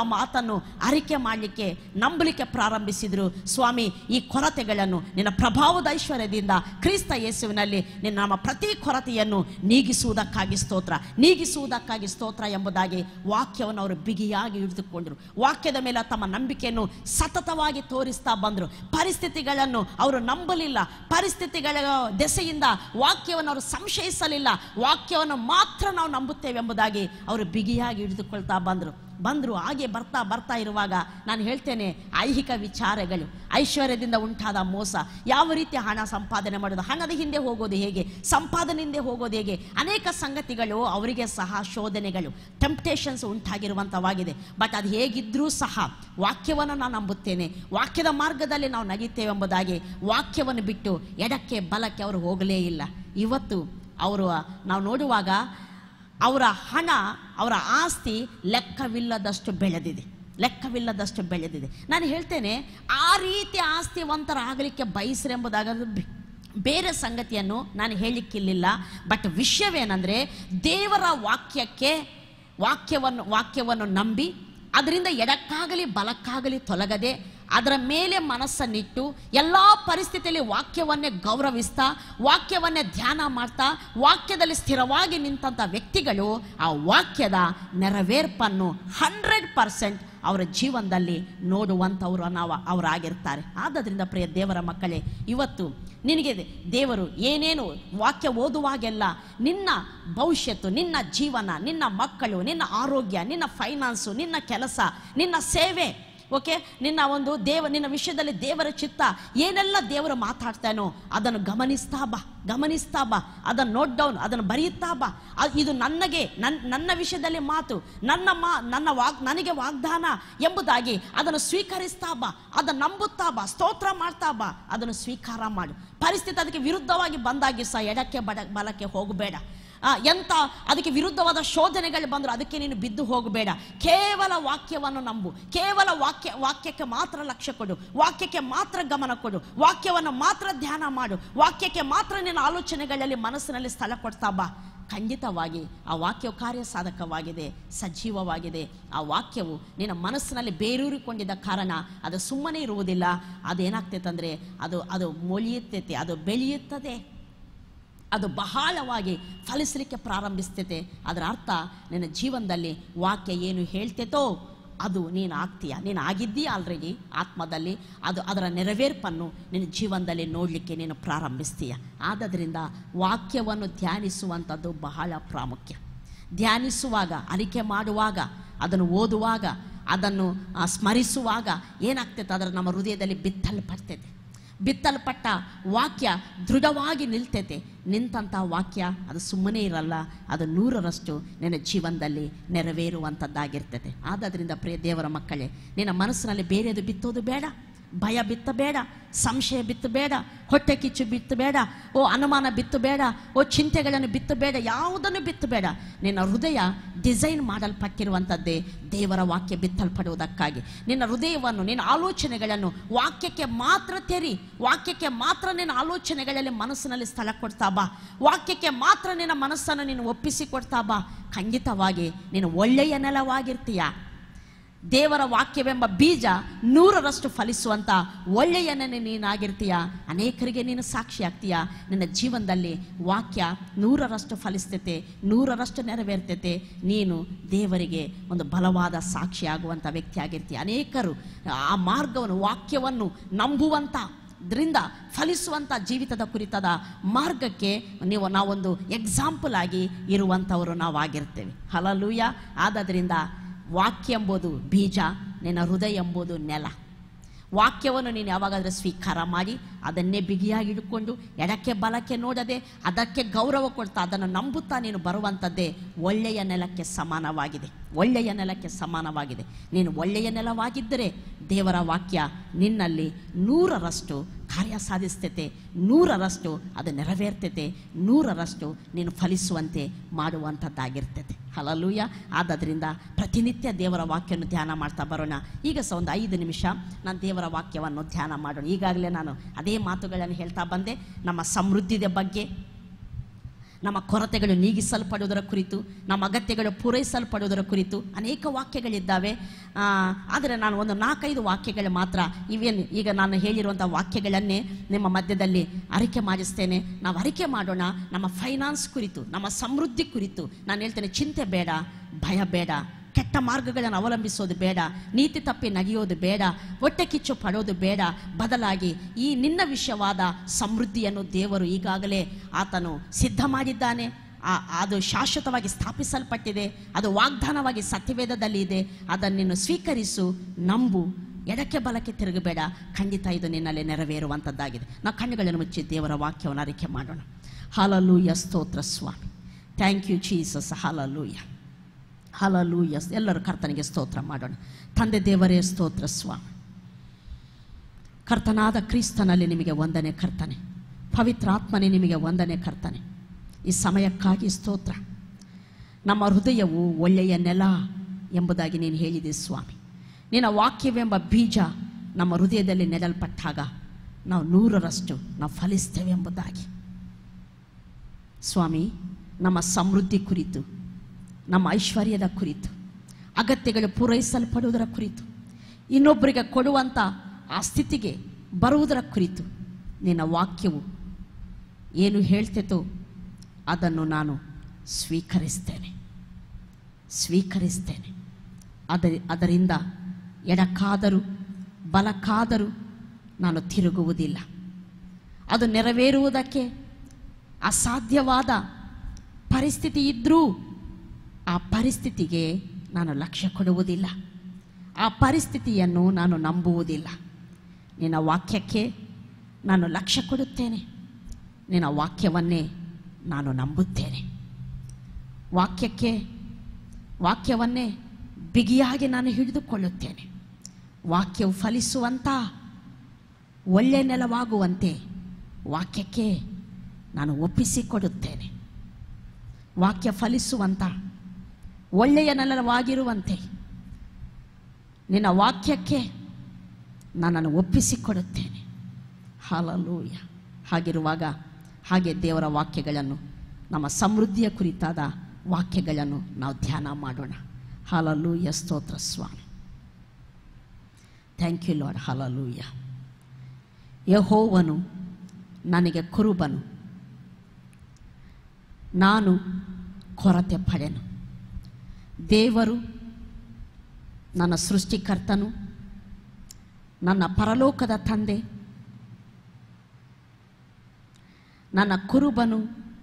ಮಾತನ್ನು ಅರಿಕೆ ಮಾಡಲಿಕ್ಕೆ ನಂಬಲಿಕ್ಕೆ ಪ್ರಾರಂಭಿಸಿದ್ರು ಸ್ವಾಮಿ ಈ ಕೊರತೆಗಳನ್ನು ನಿನ್ನ ಪ್ರಭಾವದ ಐಶ್ವರ್ಯದಿಂದ ಕ್ರಿಸ್ತ ಯೇಸುವಿನಲ್ಲಿ ನಿನ್ನ ನಮ್ಮ ಪ್ರತಿ ಕೊರತೆಯನ್ನು ನೀಗಿಸುವುದಕ್ಕಾಗಿ ಸ್ತೋತ್ರ ನೀಗಿಸುವುದಕ್ಕಾಗಿ ಸ್ತೋತ್ರ ಎಂಬುದಾಗಿ ವಾಕ್ಯವನ್ನು ಅವರು ಬಿಗಿಯಾಗಿ ಹಿಡಿದುಕೊಂಡರು ವಾಕ್ಯದ ಮೇಲೆ ತಮ್ಮ ನಂಬಿಕೆಯನ್ನು ಸತತವಾಗಿ ತೋರಿಸ್ತಾ ಬಂದರು ಪರಿಸ್ಥಿತಿಗಳನ್ನು ಅವರು ನಂಬಲಿಲ್ಲ ಪರಿಸ್ಥಿತಿಗಳ ದೆಸೆಯಿಂದ ವಾಕ್ಯವನ್ನು ಅವರು ಸಂಶಯಿಸಲಿಲ್ಲ ವಾಕ್ಯವನ್ನು ಮಾತ್ರ ನಾವು ನಂಬುತ್ತೇವೆ ಎಂಬುದಾಗಿ ಅವರು ಬಿಗಿಯಾಗಿ ಹಿಡಿದುಕೊಳ್ತಾ ಬಂದರು ಬಂದರು ಹಾಗೆ ಬರ್ತಾ ಬರ್ತಾ ಇರುವಾಗ ನಾನು ಹೇಳ್ತೇನೆ ಐಹಿಕ ವಿಚಾರಗಳು ಐಶ್ವರ್ಯದಿಂದ ಉಂಟಾದ ಮೋಸ ಯಾವ ರೀತಿ ಹಣ ಸಂಪಾದನೆ ಮಾಡೋದು ಹಣದ ಹಿಂದೆ ಹೋಗೋದು ಹೇಗೆ ಸಂಪಾದನೆ ಹಿಂದೆ ಹೋಗೋದು ಹೇಗೆ ಅನೇಕ ಸಂಗತಿಗಳು ಅವರಿಗೆ ಸಹ ಶೋಧನೆಗಳು ಟೆಂಪ್ಟೇಷನ್ಸ್ ಉಂಟಾಗಿರುವಂಥವಾಗಿದೆ ಬಟ್ ಅದು ಹೇಗಿದ್ರೂ ಸಹ ವಾಕ್ಯವನ್ನು ನಾನು ನಂಬುತ್ತೇನೆ ವಾಕ್ಯದ ಮಾರ್ಗದಲ್ಲಿ ನಾವು ನಗಿತೇವೆ ಎಂಬುದಾಗಿ ವಾಕ್ಯವನ್ನು ಬಿಟ್ಟು ಎಡಕ್ಕೆ ಬಲಕ್ಕೆ ಅವರು ಹೋಗಲೇ ಇಲ್ಲ ಇವತ್ತು ಅವರು ನಾವು ನೋಡುವಾಗ ಅವರ ಹಣ ಅವರ ಆಸ್ತಿ ಲೆಕ್ಕವಿಲ್ಲದಷ್ಟು ಬೆಳೆದಿದೆ ಲೆಕ್ಕವಿಲ್ಲದಷ್ಟು ಬೆಳೆದಿದೆ ನಾನು ಹೇಳ್ತೇನೆ ಆ ರೀತಿ ಆಸ್ತಿವಂತರಾಗಲಿಕ್ಕೆ ಬಯಸ್ರೆಂಬುದಾಗ ಬೇರೆ ಸಂಗತಿಯನ್ನು ನಾನು ಹೇಳಲಿಕ್ಕಿಲ್ಲ ಬಟ್ ವಿಷಯವೇನೆಂದರೆ ದೇವರ ವಾಕ್ಯಕ್ಕೆ ವಾಕ್ಯವನ್ನು ವಾಕ್ಯವನ್ನು ನಂಬಿ ಅದರಿಂದ ಎಡಕ್ಕಾಗಲಿ ಬಲಕ್ಕಾಗಲಿ ತೊಲಗದೆ ಅದರ ಮೇಲೆ ಮನಸ್ಸನ್ನಿಟ್ಟು ಎಲ್ಲ ಪರಿಸ್ಥಿತಿಯಲ್ಲಿ ವಾಕ್ಯವನ್ನೇ ಗೌರವಿಸ್ತಾ ವಾಕ್ಯವನ್ನೇ ಧ್ಯಾನ ಮಾಡ್ತಾ ವಾಕ್ಯದಲ್ಲಿ ಸ್ಥಿರವಾಗಿ ನಿಂತಹ ವ್ಯಕ್ತಿಗಳು ಆ ವಾಕ್ಯದ ನೆರವೇರ್ಪನ್ನು ಹಂಡ್ರೆಡ್ ಪರ್ಸೆಂಟ್ ಅವರ ಜೀವನದಲ್ಲಿ ನೋಡುವಂಥವ್ರು ನಾವು ಅವರಾಗಿರ್ತಾರೆ ಆದ್ದರಿಂದ ಪ್ರಿಯ ದೇವರ ಮಕ್ಕಳೇ ಇವತ್ತು ನಿನಗೆ ದೇವರು ಏನೇನು ವಾಕ್ಯ ಓದುವಾಗೆಲ್ಲ ನಿನ್ನ ಭವಿಷ್ಯತ್ತು ನಿನ್ನ ಜೀವನ ನಿನ್ನ ಮಕ್ಕಳು ನಿನ್ನ ಆರೋಗ್ಯ ನಿನ್ನ ಫೈನಾನ್ಸು ನಿನ್ನ ಕೆಲಸ ನಿನ್ನ ಸೇವೆ ಓಕೆ ನಿನ್ನ ಒಂದು ದೇವ ನಿನ್ನ ವಿಷಯದಲ್ಲಿ ದೇವರ ಚಿತ್ತ ಏನೆಲ್ಲ ದೇವರು ಮಾತಾಡ್ತಾನೋ ಅದನ್ನು ಗಮನಿಸ್ತಾ ಬಾ ಗಮನಿಸ್ತಾ ಬಾ ಅದನ್ನು ನೋಟ್ ಡೌನ್ ಅದನ್ನು ಬರೆಯುತ್ತಾ ಬಾ ಅ- ಇದು ನನಗೆ ನನ್ನ ನನ್ನ ವಿಷಯದಲ್ಲಿ ಮಾತು ನನ್ನ ಮಾ ನನ್ನ ವಾಗ್ ನನಗೆ ವಾಗ್ದಾನ ಎಂಬುದಾಗಿ ಅದನ್ನು ಸ್ವೀಕರಿಸ್ತಾ ಬಾ ಅದನ್ನು ನಂಬುತ್ತಾ ಬಾ ಸ್ತೋತ್ರ ಮಾಡ್ತಾ ಬಾ ಅದನ್ನು ಸ್ವೀಕಾರ ಮಾಡು ಪರಿಸ್ಥಿತಿ ಅದಕ್ಕೆ ವಿರುದ್ಧವಾಗಿ ಬಂದಾಗಿ ಸಹ ಎಡಕ್ಕೆ ಬಡ ಬಲಕ್ಕೆ ಹೋಗಬೇಡ ಆ, ಎಂತ ಅದಕ್ಕೆ ವಿರುದ್ಧವಾದ ಶೋಧನೆಗಳು ಬಂದ್ರು ಅದಕ್ಕೆ ನೀನು ಬಿದ್ದು ಹೋಗಬೇಡ ಕೇವಲ ವಾಕ್ಯವನ್ನು ನಂಬು ಕೇವಲ ವಾಕ್ಯ ವಾಕ್ಯಕ್ಕೆ ಮಾತ್ರ ಲಕ್ಷ್ಯ ಕೊಡು ವಾಕ್ಯಕ್ಕೆ ಮಾತ್ರ ಗಮನ ಕೊಡು ವಾಕ್ಯವನ್ನು ಮಾತ್ರ ಧ್ಯಾನ ಮಾಡು ವಾಕ್ಯಕ್ಕೆ ಮಾತ್ರ ನಿನ್ನ ಆಲೋಚನೆಗಳಲ್ಲಿ ಮನಸ್ಸಿನಲ್ಲಿ ಸ್ಥಳ ಕೊಡ್ತಾ ಬಾ ಖಂಡಿತವಾಗಿ ಆ ವಾಕ್ಯವು ಕಾರ್ಯ ಸಾಧಕವಾಗಿದೆ ಸಜೀವವಾಗಿದೆ ಆ ವಾಕ್ಯವು ನಿನ್ನ ಮನಸ್ಸಿನಲ್ಲಿ ಬೇರೂರಿಕೊಂಡಿದ್ದ ಕಾರಣ ಅದು ಸುಮ್ಮನೆ ಇರುವುದಿಲ್ಲ ಅದೇನಾಗ್ತೈತೆ ಅಂದರೆ ಅದು ಅದು ಮೊಳೆಯುತ್ತೈತೆ ಅದು ಬೆಳೆಯುತ್ತದೆ ಅದು ಬಹಳವಾಗಿ ಫಲಿಸಲಿಕ್ಕೆ ಪ್ರಾರಂಭಿಸ್ತೈತೆ ಅದರ ಅರ್ಥ ನಿನ್ನ ಜೀವನದಲ್ಲಿ ವಾಕ್ಯ ಏನು ಹೇಳ್ತೈತೋ ಅದು ನೀನು ಆಗ್ತೀಯ ನೀನು ಆಗಿದ್ದೀಯ ಆಲ್ರೆಡಿ ಆತ್ಮದಲ್ಲಿ ಅದು ಅದರ ನೆರವೇರ್ಪನ್ನು ನಿನ್ನ ಜೀವನದಲ್ಲಿ ನೋಡಲಿಕ್ಕೆ ನೀನು ಪ್ರಾರಂಭಿಸ್ತೀಯ ಆದದ್ರಿಂದ ವಾಕ್ಯವನ್ನು ಧ್ಯಾನಿಸುವಂಥದ್ದು ಬಹಳ ಪ್ರಾಮುಖ್ಯ ಧ್ಯಾನಿಸುವಾಗ ಅರಿಕೆ ಮಾಡುವಾಗ ಅದನ್ನು ಓದುವಾಗ ಅದನ್ನು ಆ, ಸ್ಮರಿಸುವಾಗ ಏನಾಗ್ತೈತೆ ಅದರ ನಮ್ಮ ಹೃದಯದಲ್ಲಿ ಬಿತ್ತಲ್ಪಡ್ತೈತೆ ಬಿತ್ತಲ್ಪಟ್ಟ ವಾಕ್ಯ ದೃಢವಾಗಿ ನಿಲ್ತೈತೆ ನಿಂತಹ ವಾಕ್ಯ ಅದು ಸುಮ್ಮನೆ ಇರಲ್ಲ ಅದು ನೂರರಷ್ಟು ನಿನ್ನ ಜೀವನದಲ್ಲಿ ನೆರವೇರುವಂಥದ್ದಾಗಿರ್ತೈತೆ ಆದದ್ರಿಂದ ಪ್ರಿಯ ದೇವರ ಮಕ್ಕಳೇ ನಿನ್ನ ಮನಸ್ಸಿನಲ್ಲಿ ಬೇರೆದು ಬಿತ್ತೋದು ಬೇಡ ಭಯ ಬಿತ್ತಬೇಡ ಸಂಶಯ ಬಿತ್ತಬೇಡ ಹೊಟ್ಟೆ ಕಿಚ್ಚು ಬಿತ್ತಬೇಡ ಓ ಅನುಮಾನ ಬಿತ್ತಬೇಡ ಓ ಚಿಂತೆಗಳನ್ನು ಬಿತ್ತಬೇಡ ಯಾವುದನ್ನು ಬಿತ್ತಬೇಡ ನಿನ್ನ ಹೃದಯ ಡಿಸೈನ್ ಮಾಡಲ್ಪಟ್ಟಿರುವಂಥದ್ದೇ ದೇವರ ವಾಕ್ಯ ಬಿತ್ತಲ್ಪಡುವುದಕ್ಕಾಗಿ ನಿನ್ನ ಹೃದಯವನ್ನು ನಿನ್ನ ಆಲೋಚನೆಗಳನ್ನು ವಾಕ್ಯಕ್ಕೆ ಮಾತ್ರ ತೆರಿ ವಾಕ್ಯಕ್ಕೆ ಮಾತ್ರ ನಿನ್ನ ಆಲೋಚನೆಗಳಲ್ಲಿ ಮನಸ್ಸಿನಲ್ಲಿ ಸ್ಥಳ ಕೊಡ್ತಾ ಬಾ ವಾಕ್ಯಕ್ಕೆ ಮಾತ್ರ ನಿನ್ನ ಮನಸ್ಸನ್ನು ನೀನು ಒಪ್ಪಿಸಿ ಕೊಡ್ತಾ ಬಾ ಖಂಡಿತವಾಗಿ ನೀನು ಒಳ್ಳೆಯ ನೆಲವಾಗಿರ್ತೀಯ ದೇವರ ವಾಕ್ಯವೆಂಬ ಬೀಜ ನೂರರಷ್ಟು ಫಲಿಸುವಂತ ಒಳ್ಳೆಯನೇ ನೀನಾಗಿರ್ತೀಯ ಅನೇಕರಿಗೆ ನೀನು ಸಾಕ್ಷಿ ಆಗ್ತೀಯ ನಿನ್ನ ಜೀವನದಲ್ಲಿ ವಾಕ್ಯ ನೂರರಷ್ಟು ಫಲಿಸ್ತೈತೆ ನೂರರಷ್ಟು ನೆರವೇರ್ತೈತೆ ನೀನು ದೇವರಿಗೆ ಒಂದು ಬಲವಾದ ಸಾಕ್ಷಿ ಆಗುವಂಥ ವ್ಯಕ್ತಿ ಆಗಿರ್ತೀಯ ಅನೇಕರು ಆ ಮಾರ್ಗವನ್ನು ವಾಕ್ಯವನ್ನು ನಂಬುವಂಥ ದ್ರಿಂದ ಫಲಿಸುವಂಥ ಜೀವಿತದ ಕುರಿತಾದ ಮಾರ್ಗಕ್ಕೆ ನೀವು ನಾವೊಂದು ಎಕ್ಸಾಂಪಲ್ ಆಗಿ ಇರುವಂಥವರು ನಾವಾಗಿರ್ತೇವೆ ಹಲಲೂಯ ಆದದ್ರಿಂದ ವಾಕ್ಯ ಎಂಬುದು ಬೀಜ ನಿನ್ನ ಹೃದಯ ಎಂಬುದು ನೆಲ ವಾಕ್ಯವನ್ನು ನೀನು ಯಾವಾಗಾದರೂ ಸ್ವೀಕಾರ ಮಾಡಿ ಅದನ್ನೇ ಬಿಗಿಯಾಗಿ ಹಿಡ್ಕೊಂಡು ಎಡಕ್ಕೆ ಬಲಕ್ಕೆ ನೋಡದೆ ಅದಕ್ಕೆ ಗೌರವ ಕೊಡ್ತಾ ಅದನ್ನು ನಂಬುತ್ತಾ ನೀನು ಬರುವಂಥದ್ದೇ ಒಳ್ಳೆಯ ನೆಲಕ್ಕೆ ಸಮಾನವಾಗಿದೆ ಒಳ್ಳೆಯ ನೆಲಕ್ಕೆ ಸಮಾನವಾಗಿದೆ ನೀನು ಒಳ್ಳೆಯ ನೆಲವಾಗಿದ್ದರೆ ದೇವರ ವಾಕ್ಯ ನಿನ್ನಲ್ಲಿ ನೂರರಷ್ಟು ಕಾರ್ಯ ಸಾಧಿಸ್ತೈತೆ ನೂರರಷ್ಟು ಅದು ನೆರವೇರ್ತೈತೆ ನೂರರಷ್ಟು ನೀನು ಫಲಿಸುವಂತೆ ಮಾಡುವಂಥದ್ದಾಗಿರ್ತೈತೆ ಹಲಲೂಯ ಆದದ್ರಿಂದ ಪ್ರತಿನಿತ್ಯ ದೇವರ ವಾಕ್ಯವನ್ನು ಧ್ಯಾನ ಮಾಡ್ತಾ ಬರೋಣ ಈಗ ಸಹ ಒಂದು ಐದು ನಿಮಿಷ ನಾನು ದೇವರ ವಾಕ್ಯವನ್ನು ಧ್ಯಾನ ಮಾಡೋಣ ಈಗಾಗಲೇ ನಾನು ಅದೇ ಮಾತುಗಳನ್ನು ಹೇಳ್ತಾ ಬಂದೆ ನಮ್ಮ ಸಮೃದ್ಧಿಯ ಬಗ್ಗೆ ನಮ್ಮ ಕೊರತೆಗಳು ನೀಗಿಸಲ್ಪಡುವುದರ ಕುರಿತು ನಮ್ಮ ಅಗತ್ಯಗಳು ಪೂರೈಸಲ್ಪಡುವುದರ ಕುರಿತು ಅನೇಕ ವಾಕ್ಯಗಳಿದ್ದಾವೆ ಆ, ಆದರೆ ನಾನು ಒಂದು ನಾಲ್ಕೈದು ವಾಕ್ಯಗಳು ಮಾತ್ರ ಇವೇನು ಈಗ ನಾನು ಹೇಳಿರುವಂಥ ವಾಕ್ಯಗಳನ್ನೇ ನಿಮ್ಮ ಮಧ್ಯದಲ್ಲಿ ಅರಿಕೆ ಮಾಡಿಸ್ತೇನೆ ನಾವು ಅರಿಕೆ ಮಾಡೋಣ ನಮ್ಮ ಫೈನಾನ್ಸ್ ಕುರಿತು ನಮ್ಮ ಸಮೃದ್ಧಿ ಕುರಿತು ನಾನು ಹೇಳ್ತೇನೆ ಚಿಂತೆ ಬೇಡ ಭಯ ಬೇಡ ಕೆಟ್ಟ ಮಾರ್ಗಗಳನ್ನು ಅವಲಂಬಿಸೋದು ಬೇಡ ನೀತಿ ತಪ್ಪಿ ನಗಿಯೋದು ಬೇಡ ಹೊಟ್ಟೆ ಕಿಚ್ಚು ಪಡೋದು ಬೇಡ ಬದಲಾಗಿ ಈ ನಿನ್ನ ವಿಷಯವಾದ ಸಮೃದ್ಧಿಯನ್ನು ದೇವರು ಈಗಾಗಲೇ ಆತನು ಸಿದ್ಧ ಮಾಡಿದ್ದಾನೆ ಆ- ಅದು ಶಾಶ್ವತವಾಗಿ ಸ್ಥಾಪಿಸಲ್ಪಟ್ಟಿದೆ ಅದು ವಾಗ್ದಾನವಾಗಿ ಸತ್ಯವೇದದಲ್ಲಿ ಇದೆ ಅದನ್ನು ನೀನು ಸ್ವೀಕರಿಸು ನಂಬು ಎಡಕ್ಕೆ ಬಲಕ್ಕೆ ತಿರುಗಬೇಡ ಖಂಡಿತ ಇದು ನಿನ್ನಲ್ಲಿ ನೆರವೇರುವಂಥದ್ದಾಗಿದೆ ನಾವು ಕಣ್ಣುಗಳನ್ನು ಮುಚ್ಚಿ ದೇವರ ವಾಕ್ಯವನ್ನು ಅರಿಕೆ ಮಾಡೋಣ ಹಾಲಲೂಯ ಸ್ತೋತ್ರ ಸ್ವಾಮಿ ಥ್ಯಾಂಕ್ ಯು ಜೀಸಸ್ ಹಾಲಲೂಯ ಹಾಲಲೂಯ ಎಲ್ಲರೂ ಕರ್ತನಿಗೆ ಸ್ತೋತ್ರ ಮಾಡೋಣ ತಂದೆ ದೇವರೇ ಸ್ತೋತ್ರ ಸ್ವಾಮಿ ಕರ್ತನಾದ ಕ್ರಿಸ್ತನಲ್ಲಿ ನಿಮಗೆ ವಂದನೆ ಕರ್ತನೆ ಪವಿತ್ರಾತ್ಮನೇ ನಿಮಗೆ ವಂದನೆ ಕರ್ತನೆ ಈ ಸಮಯಕ್ಕಾಗಿ ಸ್ತೋತ್ರ ನಮ್ಮ ಹೃದಯವು ಒಳ್ಳೆಯ ನೆಲ ಎಂಬುದಾಗಿ ನೀನು ಹೇಳಿದೆ ಸ್ವಾಮಿ ನಿನ್ನ ವಾಕ್ಯವೆಂಬ ಬೀಜ ನಮ್ಮ ಹೃದಯದಲ್ಲಿ ನೆಡಲ್ಪಟ್ಟಾಗ ನಾವು ನೂರರಷ್ಟು ನಾವು ಫಲಿಸ್ತೇವೆ ಎಂಬುದಾಗಿ ಸ್ವಾಮಿ ನಮ್ಮ ಸಮೃದ್ಧಿ ಕುರಿತು ನಮ್ಮ ಐಶ್ವರ್ಯದ ಕುರಿತು ಅಗತ್ಯಗಳು ಪೂರೈಸಲ್ಪಡುವುದರ ಕುರಿತು ಇನ್ನೊಬ್ಬರಿಗೆ ಕೊಡುವಂಥ ಆ ಸ್ಥಿತಿಗೆ ಬರುವುದರ ಕುರಿತು ನಿನ್ನ ವಾಕ್ಯವು ಏನು ಹೇಳ್ತಿತೋ ಅದನ್ನು ನಾನು ಸ್ವೀಕರಿಸ್ತೇನೆ ಸ್ವೀಕರಿಸ್ತೇನೆ ಅದ ಅದರಿಂದ ಎಡಕ್ಕಾದರೂ ಬಲಕ್ಕಾದರೂ ನಾನು ತಿರುಗುವುದಿಲ್ಲ ಅದು ನೆರವೇರುವುದಕ್ಕೆ ಅಸಾಧ್ಯವಾದ ಪರಿಸ್ಥಿತಿ ಇದ್ದರೂ ಆ ಪರಿಸ್ಥಿತಿಗೆ ನಾನು ಲಕ್ಷ್ಯ ಕೊಡುವುದಿಲ್ಲ ಆ ಪರಿಸ್ಥಿತಿಯನ್ನು ನಾನು ನಂಬುವುದಿಲ್ಲ ನಿನ್ನ ವಾಕ್ಯಕ್ಕೆ ನಾನು ಲಕ್ಷ್ಯ ಕೊಡುತ್ತೇನೆ ನಿನ್ನ ವಾಕ್ಯವನ್ನೇ ನಾನು ನಂಬುತ್ತೇನೆ ವಾಕ್ಯಕ್ಕೆ ವಾಕ್ಯವನ್ನೇ ಬಿಗಿಯಾಗಿ ನಾನು ಹಿಡಿದುಕೊಳ್ಳುತ್ತೇನೆ ವಾಕ್ಯವು ಫಲಿಸುವಂಥ ಒಳ್ಳೆ ನೆಲವಾಗುವಂತೆ ವಾಕ್ಯಕ್ಕೆ ನಾನು ಒಪ್ಪಿಸಿಕೊಡುತ್ತೇನೆ ವಾಕ್ಯ ಫಲಿಸುವಂಥ ಒಳ್ಳೆಯ ನೆಲವಾಗಿರುವಂತೆ ನಿನ್ನ ವಾಕ್ಯಕ್ಕೆ ನನ್ನನ್ನು ಒಪ್ಪಿಸಿಕೊಡುತ್ತೇನೆ ಹಾಲಲೂಯ ಹಾಗಿರುವಾಗ ಹಾಗೆ ದೇವರ ವಾಕ್ಯಗಳನ್ನು ನಮ್ಮ ಸಮೃದ್ಧಿಯ ಕುರಿತಾದ ವಾಕ್ಯಗಳನ್ನು ನಾವು ಧ್ಯಾನ ಮಾಡೋಣ ಹಾಲಲೂಯ ಸ್ತೋತ್ರ ಸ್ವಾಮಿ ಥ್ಯಾಂಕ್ ಯು ಲಾರ್ಡ್ ಹಾಲಲೂಯ ಯಹೋವನು ನನಗೆ ಕುರುಬನು ನಾನು ಕೊರತೆ ಪಡೆನು ದೇವರು ನನ್ನ ಸೃಷ್ಟಿಕರ್ತನು ನನ್ನ ಪರಲೋಕದ ತಂದೆ ನನ್ನ ಕುರುಬನು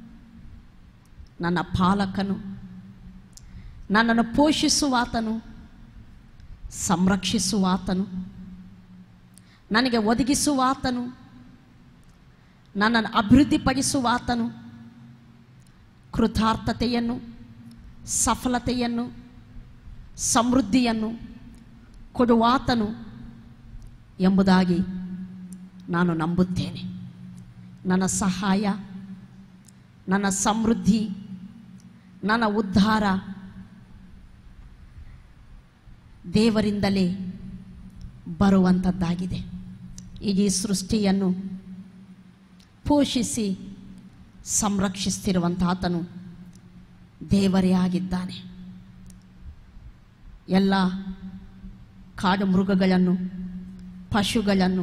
ನನ್ನ ಪಾಲಕನು ನನ್ನನ್ನು ಪೋಷಿಸುವಾತನು ಸಂರಕ್ಷಿಸುವಾತನು ನನಗೆ ಒದಗಿಸುವಾತನು ನನ್ನನ್ನು ಅಭಿವೃದ್ಧಿಪಡಿಸುವಾತನು ಕೃತಾರ್ಥತೆಯನ್ನು ಸಫಲತೆಯನ್ನು ಸಮೃದ್ಧಿಯನ್ನು ಕೊಡುವಾತನು ಎಂಬುದಾಗಿ ನಾನು ನಂಬುತ್ತೇನೆ ನನ್ನ ಸಹಾಯ ನನ್ನ ಸಮೃದ್ಧಿ ನನ್ನ ಉದ್ಧಾರ ದೇವರಿಂದಲೇ ಬರುವಂಥದ್ದಾಗಿದೆ ಈಗ ಈ ಸೃಷ್ಟಿಯನ್ನು ಪೋಷಿಸಿ ಸಂರಕ್ಷಿಸ್ತಿರುವಂಥ ಆತನು ದೇವರೇ ಆಗಿದ್ದಾನೆ ಎಲ್ಲ ಕಾಡು ಮೃಗಗಳನ್ನು ಪಶುಗಳನ್ನು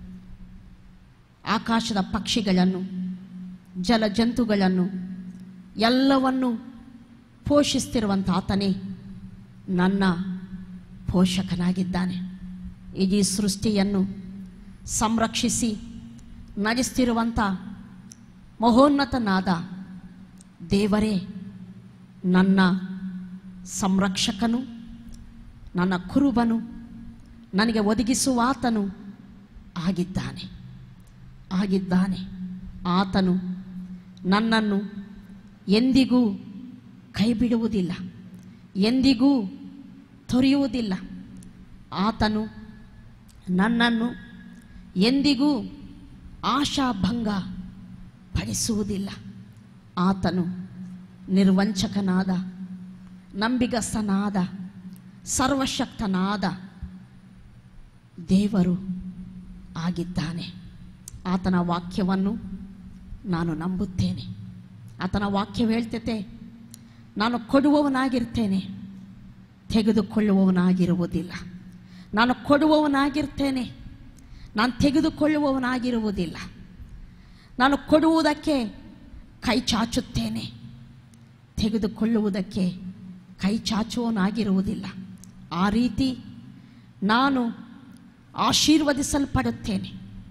ಆಕಾಶದ ಪಕ್ಷಿಗಳನ್ನು ಜಲಜಂತುಗಳನ್ನು ಎಲ್ಲವನ್ನು ಪೋಷಿಸ್ತಿರುವಂಥ ಆತನೇ ನನ್ನ ಪೋಷಕನಾಗಿದ್ದಾನೆ ಈಗ ಈ ಸೃಷ್ಟಿಯನ್ನು ಸಂರಕ್ಷಿಸಿ ನಡೆಸ್ತಿರುವಂಥ ಮಹೋನ್ನತನಾದ ದೇವರೇ ನನ್ನ ಸಂರಕ್ಷಕನು ನನ್ನ ಕುರುಬನು ನನಗೆ ಒದಗಿಸುವಾತನು ಆಗಿದ್ದಾನೆ ಆಗಿದ್ದಾನೆ ಆತನು ನನ್ನನ್ನು ಎಂದಿಗೂ ಕೈ ಬಿಡುವುದಿಲ್ಲ ಎಂದಿಗೂ ತೊರೆಯುವುದಿಲ್ಲ ಆತನು ನನ್ನನ್ನು ಎಂದಿಗೂ ಆಶಾಭಂಗ ಪಡಿಸುವುದಿಲ್ಲ ಆತನು ನಿರ್ವಂಚಕನಾದ ನಂಬಿಗಸ್ತನಾದ ಸರ್ವಶಕ್ತನಾದ ದೇವರು ಆಗಿದ್ದಾನೆ ಆತನ ವಾಕ್ಯವನ್ನು ನಾನು ನಂಬುತ್ತೇನೆ ಆತನ ವಾಕ್ಯ ಹೇಳ್ತೈತೆ ನಾನು ಕೊಡುವವನಾಗಿರ್ತೇನೆ ತೆಗೆದುಕೊಳ್ಳುವವನಾಗಿರುವುದಿಲ್ಲ ನಾನು ಕೊಡುವವನಾಗಿರ್ತೇನೆ ನಾನು ತೆಗೆದುಕೊಳ್ಳುವವನಾಗಿರುವುದಿಲ್ಲ ನಾನು ಕೊಡುವುದಕ್ಕೆ ಕೈ ಚಾಚುತ್ತೇನೆ ತೆಗೆದುಕೊಳ್ಳುವುದಕ್ಕೆ ಕೈ ಚಾಚುವವನಾಗಿರುವುದಿಲ್ಲ ಆ ರೀತಿ ನಾನು ಆಶೀರ್ವದಿಸಲ್ಪಡುತ್ತೇನೆ